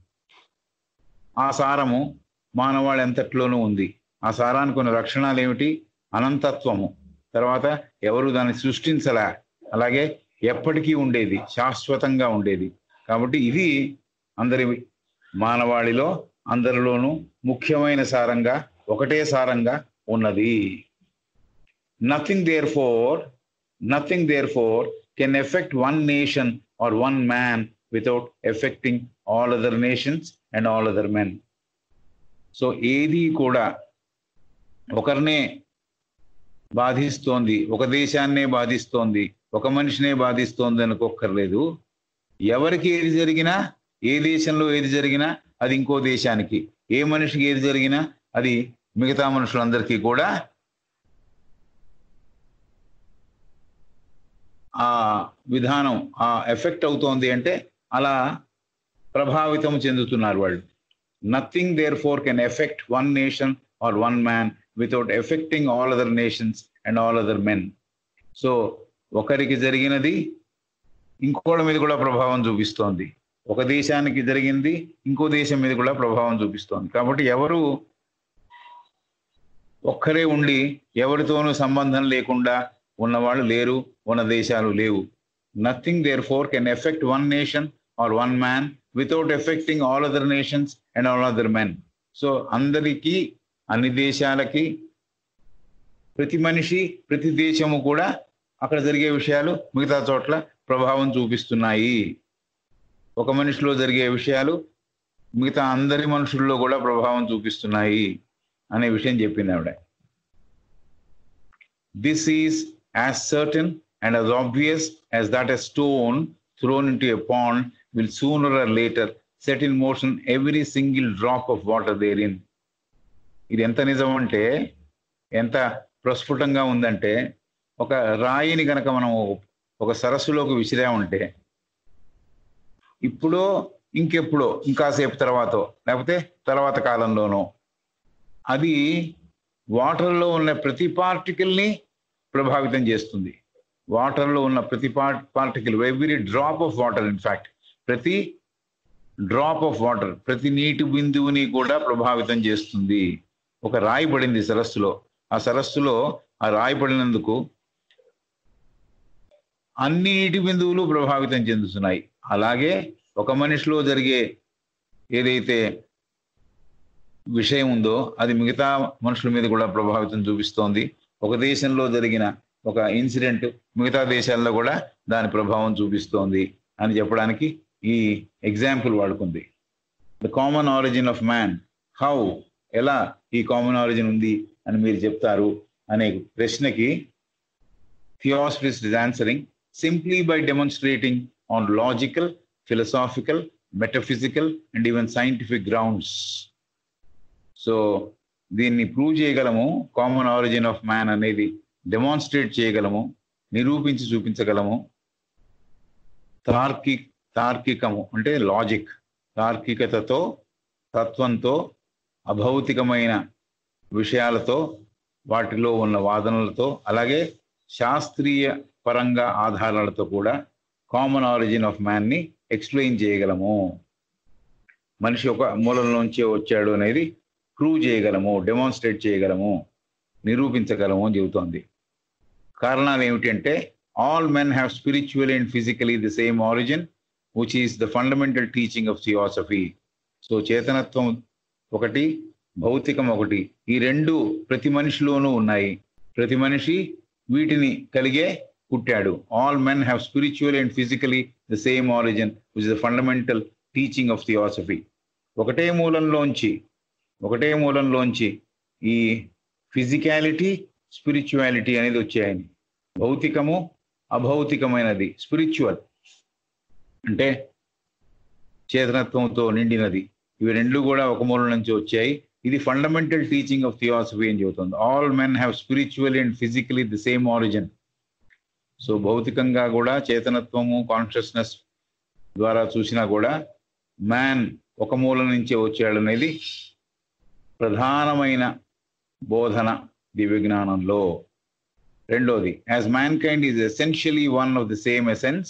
ఆ సారము మానవాళి ఎంతట్లోనూ ఉంది ఆ సారానికి కొన్ని లక్షణాలు ఏమిటి అనంతత్వము తర్వాత ఎవరు దాన్ని సృష్టించలే అలాగే ఎప్పటికీ ఉండేది శాశ్వతంగా ఉండేది కాబట్టి ఇది అందరి మానవాళిలో అందరిలోనూ ముఖ్యమైన సారంగా ఒకటే సారంగా ఉన్నది nothing therefore nothing therefore can affect one nation or one man without affecting all other nations and all other men so ఏది కూడా ఒకరినే బాధిస్తోంది ఒక దేశాన్నే బాధిస్తోంది ఒక మనిషినే బాధిస్తోంది అనుకోక్కర్లేదు ఎవరికి ఏది జరిగినా ఏ దేశంలో ఏది జరిగినా అది ఇంకో దేశానికి ఏ మనిషికి ఏది జరిగినా అది మిగతా మనుషులందరికీ కూడా ఆ విధానం ఆ ఎఫెక్ట్ అవుతోంది అంటే అలా ప్రభావితం చెందుతున్నారు వాళ్ళు nothing therefore can affect one nation or one man without affecting all other nations and all other men so ఒకరికి జరిగినది ఇంకోళ్ళ మీద కూడా ప్రభావం చూపిస్తోంది ఒక దేశానికి జరిగింది ఇంకో దేశం మీద కూడా ప్రభావం చూపిస్తోంది కాబట్టి ఎవరు ఒక్కరే ఉండి ఎవరితోనూ సంబంధం లేకుండా ఉన్నవాళ్ళు లేరు ఉన్న దేశాలు లేవు nothing therefore can affect one nation or one man without affecting all other nations and all other men so అందరికీ అన్ని దేశాలకి ప్రతి మనిషి ప్రతి దేశము కూడా అక్కడ జరిగే విషయాలు మిగతా చోట్ల ప్రభావం చూపిస్తున్నాయి ఒక మనిషిలో జరిగే విషయాలు మిగతా అందరి మనుషుల్లో కూడా ప్రభావం చూపిస్తున్నాయి అనే విషయం చెప్పింది ఆవిడ this is as certain and as obvious as that a stone thrown into a pond will sooner or later set in motion every single drop of water therein. ఇది ఎంత నిజం అంటే ఎంత ప్రస్ఫుటంగా ఉందంటే ఒక రాయిని కనుక మనం ఒక సరస్సులోకి విసిరామంటే ఇప్పుడో ఇంకెప్పుడో ఇంకాసేపు తర్వాత లేకపోతే తర్వాత కాలంలోనో అది వాటర్లో ఉన్న ప్రతి పార్టికల్ని ప్రభావితం చేస్తుంది వాటర్లో ఉన్న ప్రతి particle every drop of water in fact ప్రతి డ్రాప్ ఆఫ్ వాటర్ ప్రతి నీటి బిందువుని కూడా ప్రభావితం చేస్తుంది ఒక రాయి పడింది సరస్సులో ఆ సరస్సులో ఆ రాయి పడినందుకు అన్ని నీటి బిందువులు ప్రభావితం చెందుతున్నాయి అలాగే ఒక మనిషిలో జరిగే ఏదైతే విషయం ఉందో అది మిగతా మనుషుల మీద కూడా ప్రభావితం చూపిస్తోంది ఒక దేశంలో జరిగిన ఒక ఇన్సిడెంట్ మిగతా దేశాల్లో కూడా దాని ప్రభావం చూపిస్తోంది అని చెప్పడానికి ఈ ఎగ్జాంపుల్ వాడుకుంది the common origin of man how ఎలా ఈ కామన్ ఆరిజిన్ ఉంది అని మీరు చెప్తారు అనే ప్రశ్నకి theosophist is answering simply by demonstrating on logical philosophical metaphysical and even scientific grounds so దీన్ని ప్రూవ్ చేయగలము కామన్ ఆరిజిన్ ఆఫ్ మ్యాన్ అనేది డెమాన్స్ట్రేట్ చేయగలము నిరూపించి చూపించగలము తార్కి తార్కికము అంటే లాజిక్ తార్కికతతో తత్వంతో అభౌతికమైన విషయాలతో వాటిలో ఉన్న వాదనలతో అలాగే శాస్త్రీయ పరంగా ఆధారాలతో కూడా కామన్ ఆరిజిన్ ఆఫ్ మ్యాన్ని ఎక్స్ప్లెయిన్ చేయగలము మనిషి ఒక మూలం నుంచే వచ్చాడు అనేది ప్రూవ్ చేయగలము డెమాన్స్ట్రేట్ చేయగలము నిరూపించగలము అని చెబుతోంది కారణాలు ఏమిటంటే all men have spiritual and physically the same origin which is the fundamental teaching of theosophy so చేతనత్వం ఒకటి భౌతికం ఒకటి ఈ రెండు ప్రతి మనిషిలోనూ ఉన్నాయి ప్రతి మనిషి వీటిని కలిగే పుట్టాడు all men have spiritual and physically the same origin which the fundamental teaching of theosophy ఒకటే మూలంలోంచి ఒకటే మూలంలోంచి ఈ ఫిజికాలిటీ స్పిరిచువాలిటీ అనేది వచ్చాయని భౌతికము అభౌతికమైనది స్పిరిచువల్ అంటే చేతనత్వంతో నిండినది ఇవి రెండు కూడా ఒక మూలం నుంచి వచ్చాయి ఇది ఫండమెంటల్ టీచింగ్ ఆఫ్ థియాసఫీ అని చెబుతుంది all men have spiritual and physically the same origin so భౌతికంగా కూడా చేతనత్వము కాన్షియస్నెస్ ద్వారా చూసినా కూడా మ్యాన్ ఒక మూలం నుంచే వచ్చాడనేది ప్రధానమైన బోధన దివ్య జ్ఞానంలో రెండోది as mankind is essentially one of the same essence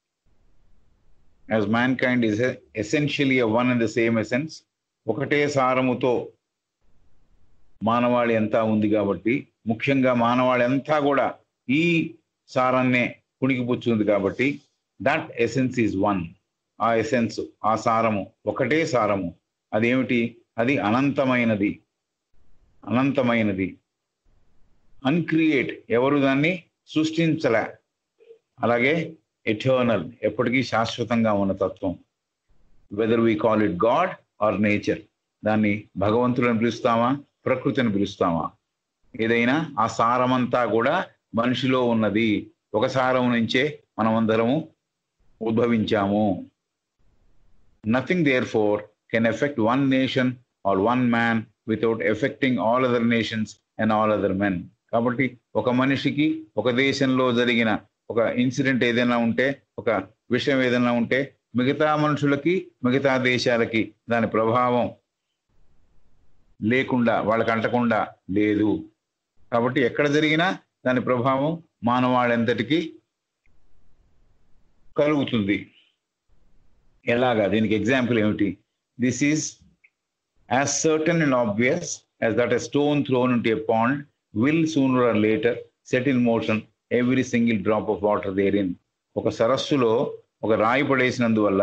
as mankind is essentially one in the same essence ఒకటే సారముతో మానవాళి అంతా ఉంది కాబట్టి ముఖ్యంగా మానవాళి అంతా కూడా ఈ సారాన్నే పుణికిపుచ్చుంది కాబట్టి దట్ ఎసెన్స్ ఈజ్ వన్ ఆ ఎసెన్స్ ఆ సారము ఒకటే సారము అదేమిటి అది అనంతమైనది అనంతమైనది అన్క్రియేట్ ఎవరు దాన్ని సృష్టించలే అలాగే ఎటర్నల్ ఎప్పటికీ శాశ్వతంగా ఉన్న తత్వం whether we call it God or nature దాన్ని భగవంతులను పిలుస్తామా ప్రకృతిని పిలుస్తామా ఏదైనా ఆ సారమంతా కూడా మనిషిలో ఉన్నది ఒక సారం నుంచే మనమందరము ఉద్భవించాము nothing therefore can affect one nation or one man without affecting all other nations and all other men కాబట్టి ఒక మనిషికి ఒక దేశంలో జరిగిన ఒక ఇన్సిడెంట్ ఏదైనా ఉంటే ఒక విషయం ఏదైనా ఉంటే మిగతా మనుషులకి మిగతా దేశాలకి దాని ప్రభావం లేకుండా వాళ్ళకి అంటకుండా లేదు కాబట్టి ఎక్కడ జరిగినా దాని ప్రభావం మానవాళంతటికి కలుగుతుంది ఎలాగా దీనికి ఎగ్జాంపుల్ ఏమిటి this is as certain and obvious as that a stone thrown into a pond will sooner or later set in motion every single drop of water therein ఒక సరస్సులో ఒక రాయి పడేసినందువల్ల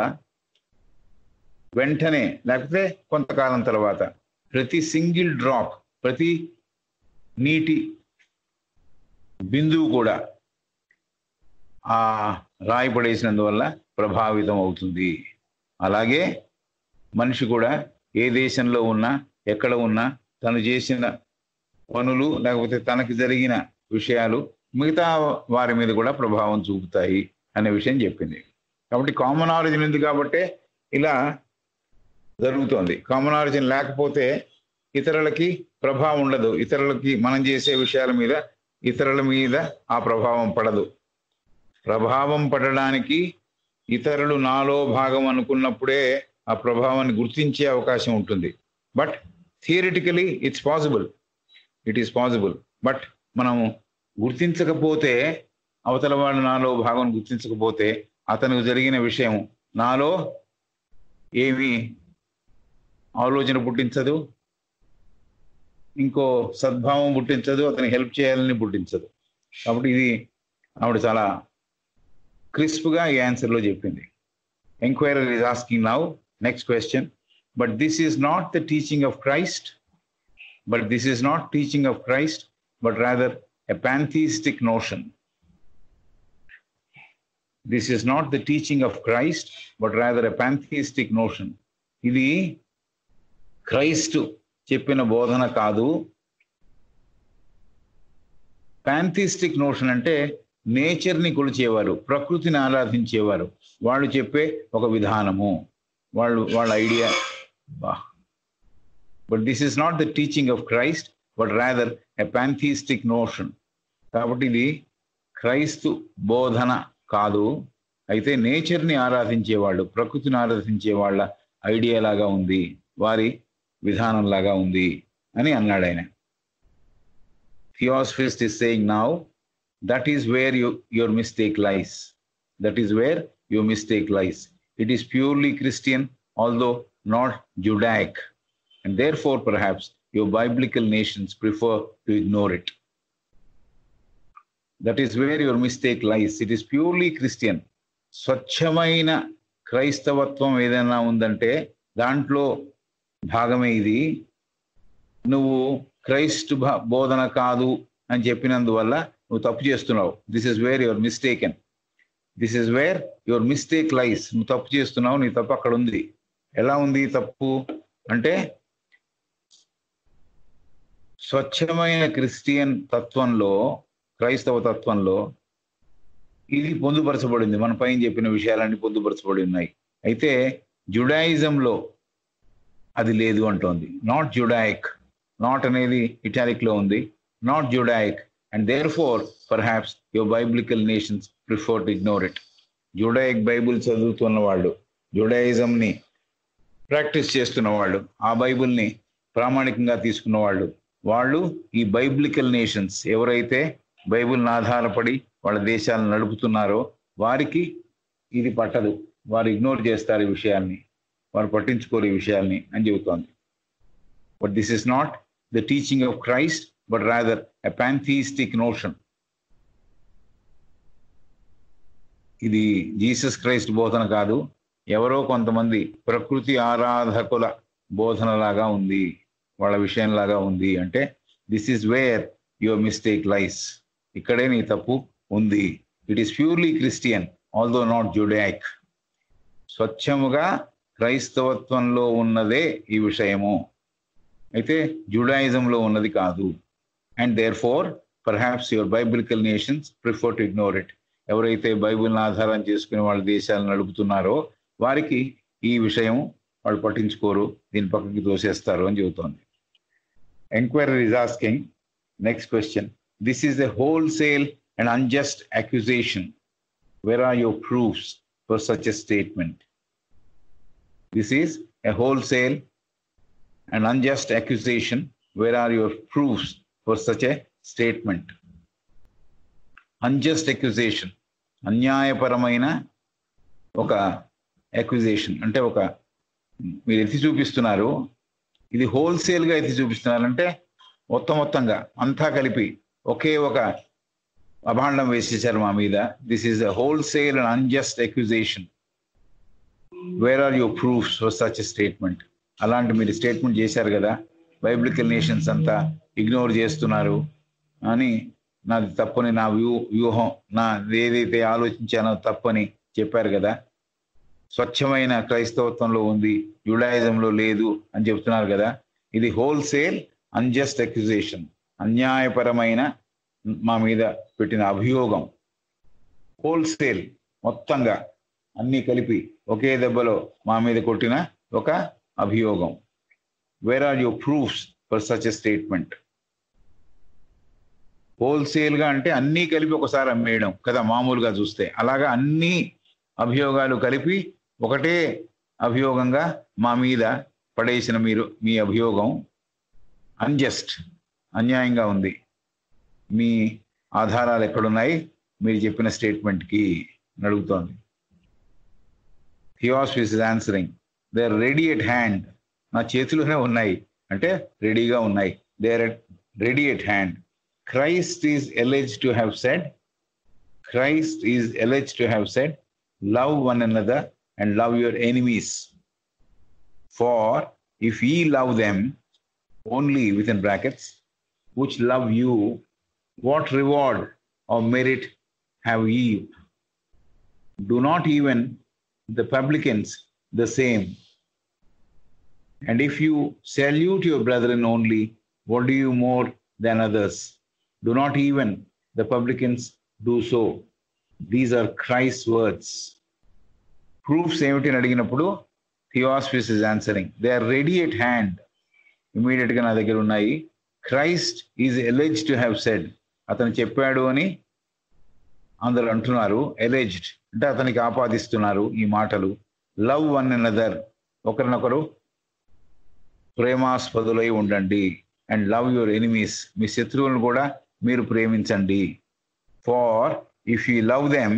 వెంటనే లేకపోతే కొంతకాలం తర్వాత ప్రతి సింగిల్ డ్రాప్ ప్రతి నీటి బిందువు కూడా ఆ రాయి పడేసినందువల్ల ప్రభావితం అవుతుంది అలాగే మనిషి కూడా ఏ దేశంలో ఉన్నా ఎక్కడ ఉన్నా తను చేసిన పనులు లేకపోతే తనకి జరిగిన విషయాలు మిగతా వారి మీద కూడా ప్రభావం చూపుతాయి అనే విషయం చెప్పింది కాబట్టి కామన్ ఆరిజిన్ ఉంది కాబట్టే ఇలా జరుగుతోంది కామన్ ఆరిజిన్ లేకపోతే ఇతరులకి ప్రభావం ఉండదు ఇతరులకి మనం చేసే విషయాల మీద ఇతరుల మీద ఆ ప్రభావం పడదు ప్రభావం పడడానికి ఇతరులు నాలో భాగం అనుకున్నప్పుడే ఆ ప్రభావాన్ని గుర్తించే అవకాశం ఉంటుంది but theoretically it's possible it is possible but మనము గుర్తించకపోతే అవతల వాళ్ళు నాలో భాగం గుర్తించకపోతే అతనికి జరిగిన విషయం నాలో ఏమి ఆలోచన పుట్టించదు ఇంకో సద్భావం పుట్టించదు అతనికి హెల్ప్ చేయాలని పుట్టించదు కాబట్టి ఇది ఆవిడ చాలా క్రిస్ప్గా ఈ ఆన్సర్లో చెప్పింది enquirer is asking now next question but this is not the teaching of Christ but this is not teaching of Christ but rather a pantheistic notion. This is not the teaching of Christ, but rather a pantheistic notion. ఇది క్రైస్తు చెప్పిన బోధన కాదు ప్యాంథిస్టిక్ notion అంటే నేచర్ని కొలిచేవారు ప్రకృతిని ఆరాధించేవారు వాళ్ళు చెప్పే ఒక విధానము వాళ్ళు వాళ్ళ ఐడియా బా but this is not the teaching of Christ but rather a pantheistic notion కాబట్టి ఇది క్రైస్తు బోధన కాదు అయితే నేచర్ని ఆరాధించే వాళ్ళు ప్రకృతిని ఆరాధించే వాళ్ళ ఐడియా లాగా ఉంది వారి విధానం లాగా ఉంది అని అన్నాడు ఆయన theosophist is saying now that is where you your mistake lies that is where your mistake lies it is purely Christian although not Judaic and therefore perhaps your Biblical nations prefer to ignore it that is where your mistake lies it is purely Christian స్వచ్ఛమైన క్రైస్తవత్వం ఏదైనా ఉందంటే దాంట్లో భాగమే ఇది నువ్వు క్రైస్తు బోధన కాదు అని చెప్పినందువల్ల నువ్వు తప్పు చేస్తున్నావు this is where your mistaken this is where your mistake lies నువ్వు తప్పు చేస్తున్నావు నీ తప్పు అక్కడ ఉంది ఎలా ఉంది తప్పు అంటే స్వచ్ఛమైన క్రిస్టియన్ తత్వంలో క్రైస్తవ తత్వంలో ఇది పొందుపరచబడింది మన పైన చెప్పిన విషయాలన్నీ పొందుపరచబడి ఉన్నాయి అయితే జుడాయిజంలో అది లేదు అంటోంది నాట్ జుడాయిక్ నాట్ అనేది ఇటాలిక్ లో ఉంది not Judaic and therefore perhaps your Biblical nations prefer to ignore it Judaic Bible చదువుతున్న వాళ్ళు జుడాయిజం ని ప్రాక్టీస్ చేస్తున్న వాళ్ళు ఆ బైబిల్ని ప్రామాణికంగా తీసుకున్న వాళ్ళు వాళ్ళు ఈ బైబిలికల్ నేషన్స్ ఎవరైతే బైబిల్ని ఆధారపడి వాళ్ళ దేశాలను నడుపుతున్నారో వారికి ఇది పట్టదు వారు ఇగ్నోర్ చేస్తారు ఈ విషయాల్ని వారు పట్టించుకోరు ఈ విషయాల్ని అని చెబుతోంది but this is not the teaching of Christ but rather a pantheistic notion ఇది జీసస్ క్రైస్ట్ బోధన కాదు ఎవరో కొంతమంది ప్రకృతి ఆరాధకుల బోధనలాగా ఉంది వాళ్ళ విషయంలాగా ఉంది అంటే this is where your mistake lies ఇక్కడే నీ తప్పు ఉంది it is purely Christian although not Judaic స్వచ్ఛముగా క్రైస్తవత్వంలో ఉన్నదే ఈ విషయము అయితే జుడాయిజంలో ఉన్నది కాదు and therefore perhaps your Biblical nations prefer to ignore it ఎవరైతే బైబిల్ని ఆధారం చేసుకుని వాళ్ళ దేశాలను నడుపుతున్నారో వారికి ఈ విషయం వాళ్ళు పట్టించుకోరు దీని పక్కకి తోసేస్తారు అని చెబుతోంది enquiry is asking next question this is a wholesale and unjust accusation where are your proofs for such a statement this is a wholesale and unjust accusation where are your proofs for such a statement unjust accusation అన్యాయపరమైన ఒక accusation అంటే ఒక మీరు ఎత్తి చూపిస్తున్నారు ఇది హోల్సేల్గా ఎత్తి చూపిస్తున్నారంటే మొత్తం మొత్తంగా అంతా కలిపి ఒకే ఒక అభాండం వేసేసారు మా మీద this is a wholesale and unjust accusation where are your proofs for such statement అలాంటి మీరు స్టేట్మెంట్ చేశారు కదా బైబిలికల్ నేషన్స్ అంతా ఇగ్నోర్ చేస్తున్నారు అని నాది తప్పని నా వ్యూ వ్యూహం నా ఏదైతే ఆలోచించానో తప్పని చెప్పారు కదా స్వచ్ఛమైన క్రైస్తవత్వంలో ఉంది యుడాయిజంలో లేదు అని చెప్తున్నారు కదా ఇది హోల్సేల్ అన్జస్ట్ అక్యుజేషన్ అన్యాయపరమైన మా మీద పెట్టిన అభియోగం హోల్సేల్ మొత్తంగా అన్ని కలిపి ఒకే దెబ్బలో మా మీద కొట్టిన ఒక అభియోగం where are your proofs for such a statement హోల్సేల్గా అంటే అన్నీ కలిపి ఒకసారి అమ్మేయడం కదా మామూలుగా చూస్తే అలాగా అన్ని అభియోగాలు కలిపి ఒకటే అభియోగంగా మా మీద పడేసిన మీరు మీ అభియోగం అన్జస్ట్ అన్యాయంగా ఉంది మీ ఆధారాలు ఎక్కడున్నాయి మీరు చెప్పిన స్టేట్మెంట్కి అడుగుతోంది theosophist is answering they are ready at hand నా చేతిలోనే ఉన్నాయి అంటే రెడీగా ఉన్నాయి they are ready at hand Christ is alleged to have said Christ is alleged to have said love one another and love your enemies. For if ye love them only within brackets, which love you, what reward or merit have ye? Do not even the publicans the same? And if you salute your brethren only, what do you more than others? Do not even the publicans do so? These are Christ words proofs ఏమిటి అని అడిగినప్పుడు theosophist is answering they are ready at hand immediate గా నా దగ్గర ఉన్నాయి Christ is alleged to have said అతను చెప్పాడు అని అందరు అంటున్నారు ఎలెజ్డ్ అంటే అతనికి ఆపాదిస్తున్నారు ఈ మాటలు లవ్ వన్ అనదర్ ఒకరినొకరు ప్రేమాస్పదులై ఉండండి అండ్ లవ్ యువర్ ఎనిమీస్ మీ శత్రువులను కూడా మీరు ప్రేమించండి for if you love them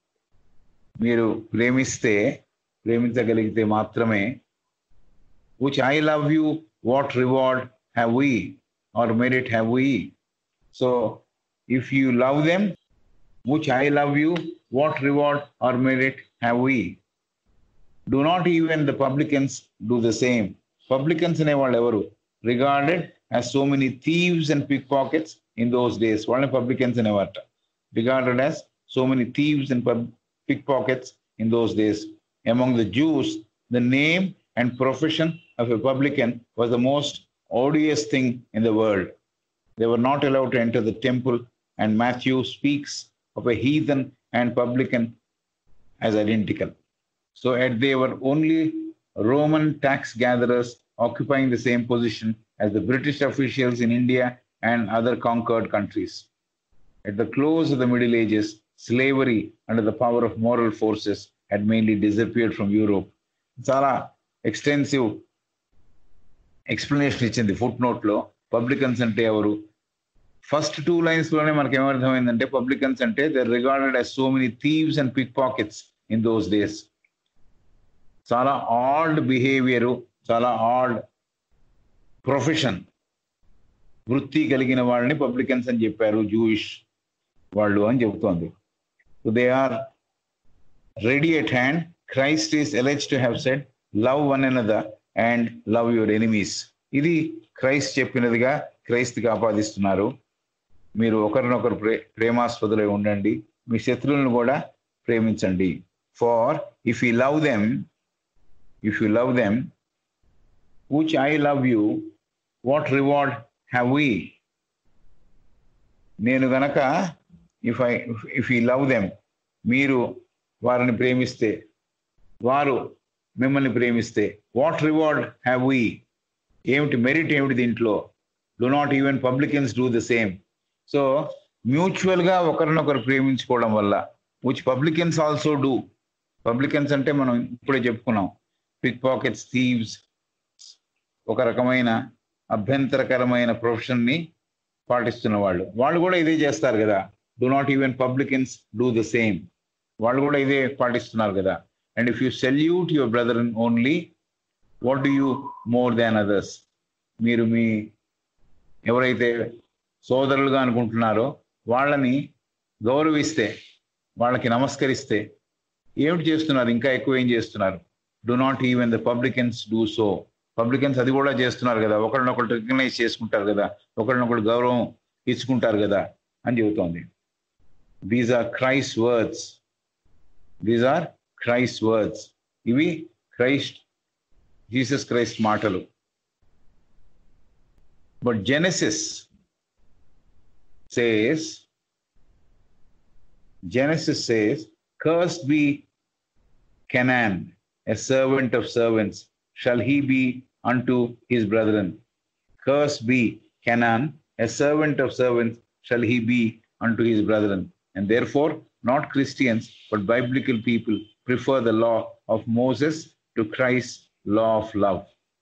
మీరు ప్రేమిస్తే ప్రేమించగలిగితే మాత్రమే which I love you what reward have we or merit have we so if you love them which I love you what reward or merit have we do not even the publicans do the same publicans అనేవాళ్ళు ఎవరు regarded as so many thieves and pickpockets in those days. వాళ్ళని publicans అనేవారట regarded as so many thieves and pub- pickpockets in those days. Among the Jews, the name and profession of a publican was the most odious thing in the world. They were not allowed to enter the temple, and Matthew speaks of a heathen and publican as identical. So at they were only Roman tax gatherers occupying the same position as the British officials in India and other conquered countries. At the close of the Middle Ages, slavery under the power of moral forces had mainly disappeared from Europe. చాలా extensive explanation ఇచ్చింది footnote లో publicans అంటే ఎవరు first two lines లోనే మనకి ఏమర్థమైందంటే publicans అంటే they regarded as so many thieves and pickpockets in those days చాలా ఆల్డ్ బిహేవియరు చాలా ఆల్డ్ ప్రొఫెషన్ వృత్తి కలిగిన వాళ్ళని పబ్లికన్స్ అని చెప్పారు జూయిష్ వాళ్ళు అని చెబుతోంది they are ready at hand Christ is alleged to have said love one another and love your enemies ఇది క్రైస్ట్ చెప్పినదిగా క్రైస్తుకి ఆపాదిస్తున్నారు మీరు ఒకరినొకరు ప్రే ప్రేమాస్పదులై ఉండండి మీ శత్రువులను కూడా ప్రేమించండి for if you love them if you love them which I love you, what reward have we? నేను గనక if I if you love them మీరు వారిని ప్రేమిస్తే వారు మిమ్మల్ని ప్రేమిస్తే వాట్ రివార్డ్ హ్యావ్ వీ ఏమిటి మెరిట్ ఏమిటి దీంట్లో do not even publicans do the same so మ్యూచువల్గా ఒకరినొకరు ప్రేమించుకోవడం వల్ల which publicans also do publicans అంటే మనం ఇప్పుడే చెప్పుకున్నాం పిక్ పాకెట్స్ థీవ్స్ ఒక రకమైన అభ్యంతరకరమైన ప్రొఫెషన్ ని పాటిస్తున్న వాళ్ళు వాళ్ళు కూడా ఇదే చేస్తారు కదా do not even publicans do the same వాళ్ళు కూడా ఇదే పాటిస్తున్నారు కదా and if you salute your brother only what do you more than others మీరు మీ ఎవరైతే సోదరులుగా అనుకుంటున్నారో వాళ్ళని గౌరవిస్తే వాళ్ళకి నమస్కరిస్తే ఏమిటి చేస్తున్నారు ఇంకా ఎక్కువ ఏం చేస్తున్నారు do not even the publicans do so publicans అది కూడా చేస్తున్నారు కదా ఒకరినొకరు రికగ్నైజ్ చేసుకుంటారు కదా ఒకరినొకరు గౌరవం ఇచ్చుకుంటారు కదా అని చెబుతోంది these are Christ words these are Christ words ఇవి క్రైస్ట్ జీసస్ క్రైస్ట్ మాటలు but Genesis says Genesis says curse be Canaan a servant of servants shall he be unto his brethren. Cursed be Canaan, a servant of servants shall he be unto his brethren. And therefore, not Christians, but biblical people prefer the law of Moses to Christ's law of love.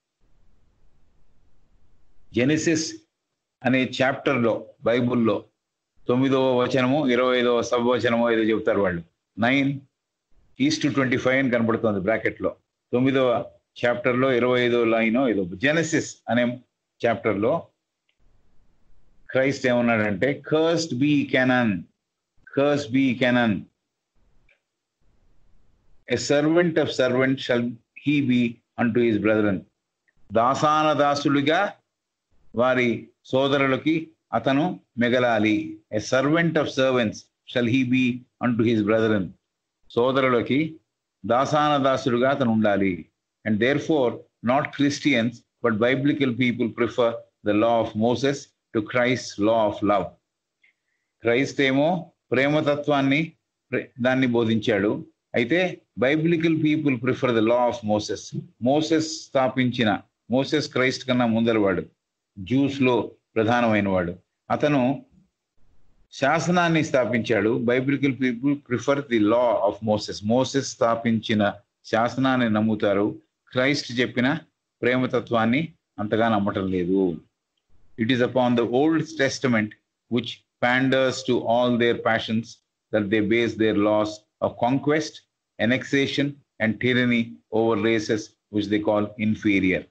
Genesis అనే చాప్టర్లో బైబుల్లో తొమ్మిదవ వచనము ఇరవై ఐదవ సబ్వచనము ఏదో చెబుతారు వాళ్ళు nine is to twenty five అని కనబడుతుంది బ్రాకెట్లో తొమ్మిదవ చాప్టర్లో ఇరవై ఐదో లైన్ ఏదో జెనసిస్ అనే చాప్టర్లో క్రైస్ట్ ఏమన్నాడంటే cursed be Canaan curse be Canaan a servant of servant shall he be అంటూ హిస్ బ్రదరన్ దాసాన దాసులుగా వారి సోదరులకి అతను మిగలాలి a servant of servants shall he be అంటూ హిస్ బ్రదరన్ సోదరులకి దాసాన దాసులుగా అతను ఉండాలి and therefore not Christians, but biblical people prefer the law of Moses to Christ's law of love. Christ ఏమో ప్రేమతత్వాన్ని దాన్ని బోధించాడు అయితే Biblical people prefer the law of Moses Moses స్థాపించిన మోసెస్ క్రైస్ట్ కన్నా ముందరవాడు జ్యూస్ లో ప్రధానమైన వాడు అతను శాసనాన్ని స్థాపించాడు Biblical people prefer the law of Moses Moses స్థాపించిన శాసనాన్ని నమ్ముతారు క్రైస్ట్ చెప్పిన ప్రేమతత్వాన్ని అంతగా నమ్మటం లేదు it is upon the Old Testament which panders to all their passions that they base their laws of conquest annexation and tyranny over races which they call inferior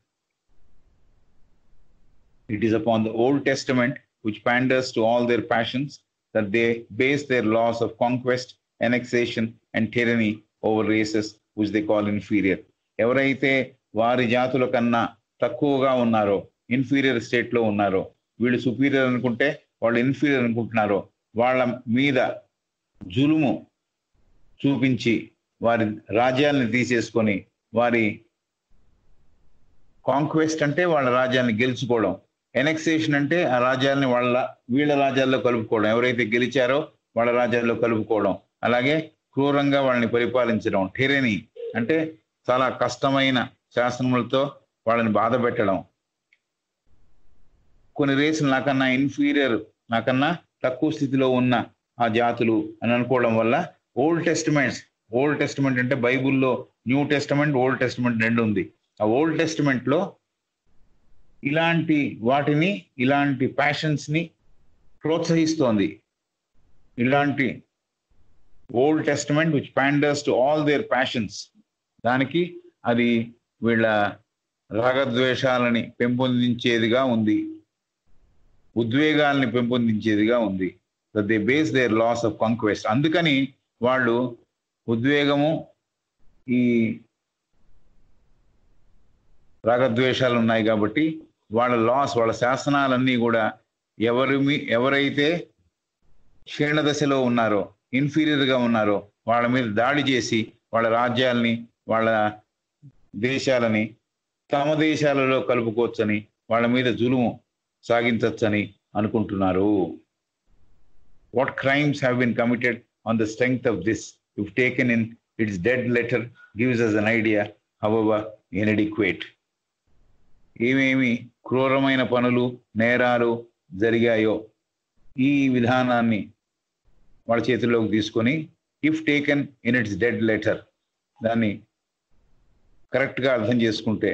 It is upon the Old Testament which panders to all their passions that they base their laws of conquest, annexation, and tyranny over races which they call inferior. ఎవరైతే వారి జాతుల కన్నా తక్కువగా ఉన్నారో inferior state లో ఉన్నారో వీళ్ళు superior అనుకుంటే వాళ్ళు ఇన్ఫీరియర్ అనుకుంటున్నారో వాళ్ళ మీద జులుము చూపించి వారి రాజ్యాలను తీసేసుకొని వారి కాంక్వెస్ట్ అంటే వాళ్ళ రాజ్యాన్ని గెలుచుకోవడం ఎనెక్సేషన్ అంటే ఆ రాజ్యాలని వాళ్ళ వీళ్ళ రాజ్యాల్లో కలుపుకోవడం ఎవరైతే గెలిచారో వాళ్ళ రాజ్యాల్లో కలుపుకోవడం అలాగే క్రూరంగా వాళ్ళని పరిపాలించడం టెరెనీ అంటే చాలా కష్టమైన శాసనములతో వాళ్ళని బాధ పెట్టడం కొన్ని రేసులు నాకన్నా ఇన్ఫీరియర్ నాకన్నా తక్కువ స్థితిలో ఉన్న ఆ జాతులు అని అనుకోవడం వల్ల ఓల్డ్ టెస్టిమెంట్స్ ఓల్డ్ టెస్టిమెంట్ అంటే బైబుల్లో న్యూ టెస్టిమెంట్ ఓల్డ్ టెస్టిమెంట్ రెండు ఉంది ఆ ఓల్డ్ టెస్టిమెంట్ లో ఇలాంటి వాటిని ఇలాంటి ప్యాషన్స్ ని ప్రోత్సహిస్తోంది ఇలాంటి Old Testament which panders to all their passions దానికి అది వీళ్ళ రాగద్వేషాలని పెంపొందించేదిగా ఉంది ఉద్వేగాల్ని పెంపొందించేదిగా ఉంది they base their laws of conquest అందుకని వాళ్ళు ఉద్వేగము ఈ రాగద్వేషాలు ఉన్నాయి కాబట్టి వాళ్ళ లాస్ వాళ్ళ శాసనాలన్నీ కూడా ఎవరి మీ- ఎవరైతే క్షీణ దశలో ఉన్నారో ఇన్ఫీరియర్ గా ఉన్నారో వాళ్ళ మీద దాడి చేసి వాళ్ళ రాజ్యాల్ని వాళ్ళ దేశాలని తమ దేశాలలో కలుపుకోవచ్చని వాళ్ళ మీద జులుము సాగించవచ్చని అనుకుంటున్నారు what crimes have been committed on the strength of this if taken in its dead letter gives us an idea however inadequate ఏమేమి క్రూరమైన పనులు నేరాలు జరిగాయో ఈ విధానాన్ని వాళ్ళ చేతుల్లోకి తీసుకొని if taken in its dead letter దాన్ని కరెక్ట్గా అర్థం చేసుకుంటే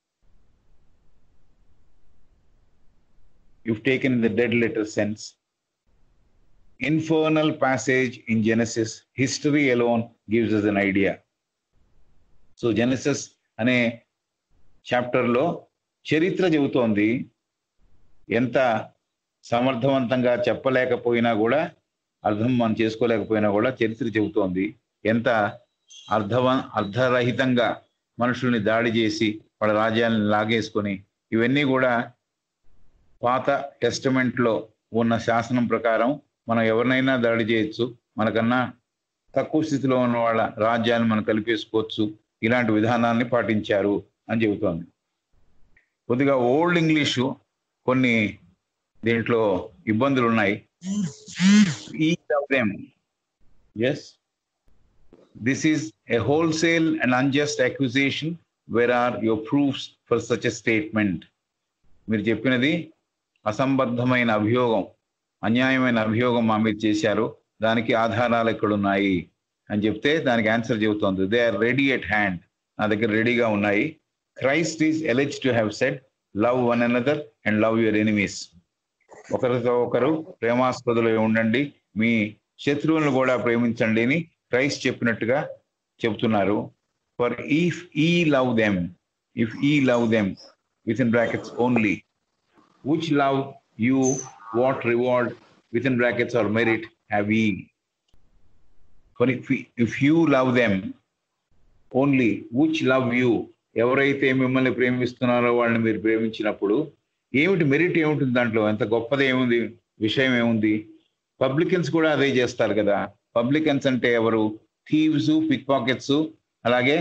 if taken in the dead letter sense infernal passage in Genesis history alone gives us an idea so Genesis అనే చాప్టర్లో చరిత్ర చెబుతోంది ఎంత సమర్థవంతంగా చెప్పలేకపోయినా కూడా అర్థం మనం చేసుకోలేకపోయినా కూడా చరిత్ర చెబుతోంది ఎంత అర్థవ అర్ధరహితంగా మనుషుల్ని దాడి చేసి వాళ్ళ రాజ్యాలను లాగేసుకొని ఇవన్నీ కూడా పాత టెస్టమెంట్ లో ఉన్న శాసనం ప్రకారం మనం ఎవరినైనా దాడి చేయొచ్చు మనకన్నా తక్కువ స్థితిలో ఉన్న వాళ్ళ రాజ్యాన్ని మనం కలిపేసుకోవచ్చు ఇలాంటి విధానాన్ని పాటించారు అని చెబుతోంది కొద్దిగా ఓల్డ్ ఇంగ్లీషు కొన్ని దీంట్లో ఇబ్బందులు ఉన్నాయి each of them yes this is a wholesale and unjust accusation where are your proofs for such a statement మీరు చెప్పినది అసంబద్ధమైన అభియోగం అన్యాయమైన అభియోగం మా మీద చేశారు దానికి ఆధారాలు ఎక్కడున్నాయి అని చెప్తే దానికి ఆన్సర్ చెబుతోంది they are ready at hand నా దగ్గర రెడీగా ఉన్నాయి Christ is alleged to have said love one another and love your enemies ఒకరితో ఒకరు ప్రేమాస్పదులు ఉండండి మీ శత్రువులను కూడా ప్రేమించండి అని క్రైస్ట్ చెప్పినట్టుగా చెప్తున్నారు for if ye love them if ye love them with in brackets only which love you what reward with in brackets are merit have ye for if if you love them only which love you ఎవరైతే మిమ్మల్ని ప్రేమిస్తున్నారో వాళ్ళని మీరు ప్రేమించినప్పుడు ఏమిటి merit ఏముంటుంది దాంట్లో ఎంత గొప్పది ఏముంది విషయం ఏముంది పబ్లికన్స్ కూడా అదే చేస్తారు కదా పబ్లికన్స్ అంటే ఎవరు థీవ్స్ పిక్ పాకెట్స్ అలాగే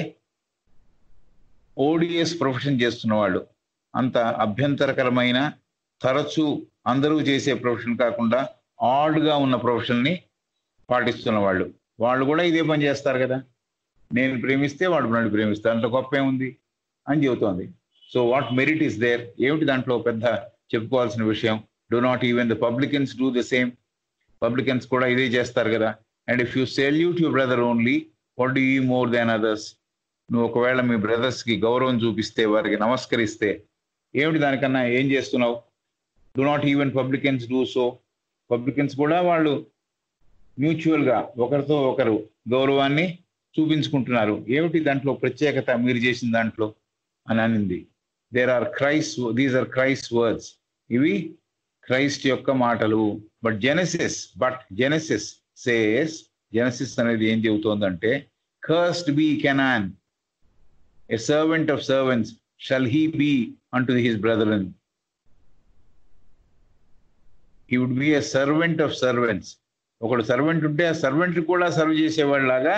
ఓడిఎస్ ప్రొఫెషన్ చేస్తున్న వాళ్ళు అంత అభ్యంతరకరమైన తరచూ అందరూ చేసే ప్రొఫెషన్ కాకుండా ఆడ్గా ఉన్న ప్రొఫెషన్ని పాటిస్తున్న వాళ్ళు వాళ్ళు కూడా ఇదే పని చేస్తారు కదా నేను ప్రేమిస్తే వాడు నన్ను ప్రేమిస్తాను అంత గొప్ప ఏముంది అని చెబుతోంది so what merit is there ఏమిటి దాంట్లో పెద్ద చెప్పుకోవాల్సిన విషయం do not even the publicans do the same publicans కూడా ఇదే చేస్తారు కదా and if you salute your brother only what do you more than others నువ్వు ఒకవేళ మీ బ్రదర్స్ కి గౌరవం చూపిస్తే వారికి నమస్కరిస్తే ఏమిటి దానికన్నా ఏం చేస్తున్నావు do not even publicans do so publicans కూడా వాళ్ళు మ్యూచువల్ గా ఒకరితో ఒకరు గౌరవాన్ని చూపించుకుంటున్నారు ఏమిటి దాంట్లో ప్రత్యేకత మీరు చేసిన దాంట్లో అని అనింది there are Christ these are Christ words ఇవి క్రైస్ట్ యొక్క మాటలు but Genesis but Genesis says Genesis అనేది ఏం చెబుతోందంటే cursed be Canaan a servant of servants shall he be unto his brother he would be a servant of servants ఒకడు servant ఉంటే ఆ servant కూడా సర్వ్ చేసేవాళ్ళలాగా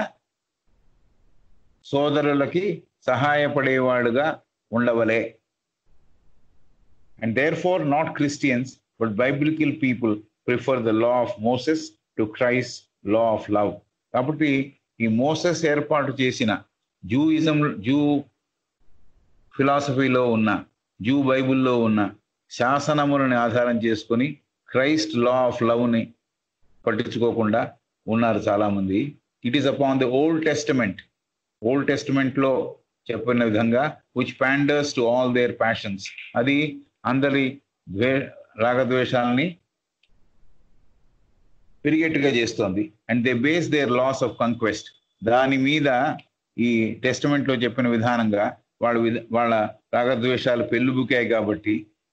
సోదరులకి సహాయపడేవాడుగా ఉండవలే and therefore not Christians but biblical people prefer the law of Moses to Christ law of love కాబట్టి ఈ మోసెస్ ఏర్పాటు చేసిన జూయిజం జూ ఫిలాసఫీలో ఉన్న జూ బైబిల్లో ఉన్న శాసనములని ఆధారం చేసుకొని క్రైస్ట్ లా ఆఫ్ లవ్ని పట్టించుకోకుండా ఉన్నారు చాలామంది it is upon the Old Testament Old టెస్టమెంట్లో చెప్పిన విధంగా which panders to all their passions అది అందరి ద్వే రాగద్వేషాలని పెరిగేట్టుగా చేస్తోంది and they base their laws of conquest దాని మీద ఈ టెస్టమెంట్లో చెప్పిన విధానంగా వాళ్ళ విధ వాళ్ళ రాగద్వేషాలు పెళ్ళుబుకాయి కాబట్టి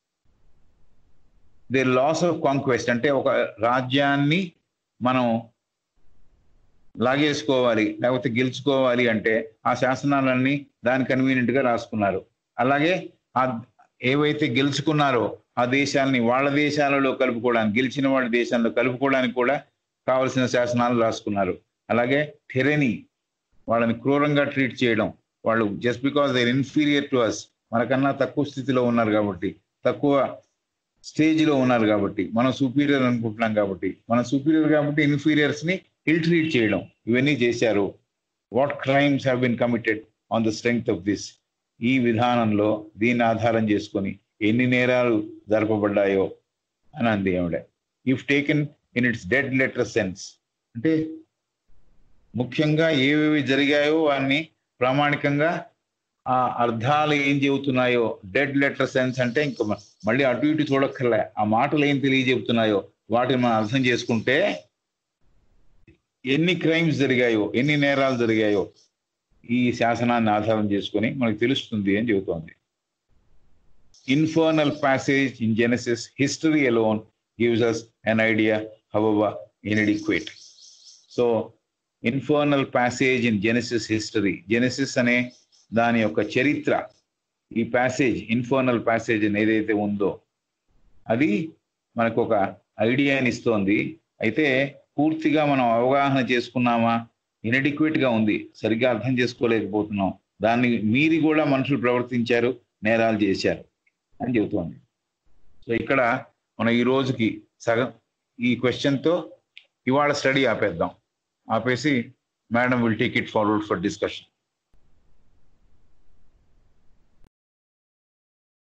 దే లాస్ ఆఫ్ కాంక్వెస్ట్ అంటే ఒక రాజ్యాన్ని మనం లాగేసుకోవాలి లేకపోతే గెలుచుకోవాలి అంటే ఆ శాసనాలన్నీ దాని కన్వీనియంట్ గా రాసుకున్నారు అలాగే ఆ ఏవైతే గెలుచుకున్నారో ఆ దేశాలని వాళ్ళ దేశాలలో కలుపుకోవడానికి గెలిచిన వాళ్ళ దేశాల్లో కలుపుకోవడానికి కూడా కావలసిన శాసనాలు రాసుకున్నారు అలాగే టెరెనీ వాళ్ళని క్రూరంగా ట్రీట్ చేయడం వాళ్ళు just because they're inferior to us మనకన్నా తక్కువ స్థితిలో ఉన్నారు కాబట్టి తక్కువ స్టేజ్లో ఉన్నారు కాబట్టి మనం సుపీరియర్ అనుకుంటున్నాం కాబట్టి మనం సుపీరియర్ కాబట్టి ఇన్ఫీరియర్స్ ని ఇల్ ట్రీట్ చేయడం ఇవన్నీ చేశారు what crimes have been committed on the strength of this ఈ విధానంలో దీన్ని ఆధారం చేసుకొని ఎన్ని నేరాలు జరపబడ్డాయో అని అంది ఆవిడ if taken in its dead letter sense అంటే ముఖ్యంగా ఏవేవి జరిగాయో వాన్ని ప్రామాణికంగా ఆ అర్థాలు ఏం చెబుతున్నాయో డెడ్ లెటర్ సెన్స్ అంటే ఇంకా మళ్ళీ అటు ఇటు చూడక్కర్లే ఆ మాటలు ఏం తెలియజెబుతున్నాయో వాటిని మనం అర్థం చేసుకుంటే ఎన్ని క్రైమ్స్ జరిగాయో ఎన్ని నేరాలు జరిగాయో ఈ శాసనాన్ని ఆధారం చేసుకొని మనకు తెలుస్తుంది అని చెబుతోంది infernal passage in Genesis history alone gives us an idea హవవ inadequate so infernal passage in Genesis history Genesis అనే దాని యొక్క చరిత్ర ఈ ప్యాసేజ్ ఇన్ఫర్నల్ ప్యాసేజ్ అని ఏదైతే ఉందో అది మనకు ఒక ఐడియాని ఇస్తోంది అయితే పూర్తిగా మనం అవగాహన చేసుకున్నామా ఇన్ఎడిక్వేట్ గా ఉంది సరిగ్గా అర్థం చేసుకోలేకపోతున్నాం దాన్ని మీరి కూడా మనుషులు ప్రవర్తించారు నేరాలు చేశారు అని చెబుతోంది సో ఇక్కడ మనం ఈ రోజుకి సగం ఈ క్వశ్చన్తో ఇవాళ స్టడీ ఆపేద్దాం ఆపేసి madam will take it forward for discussion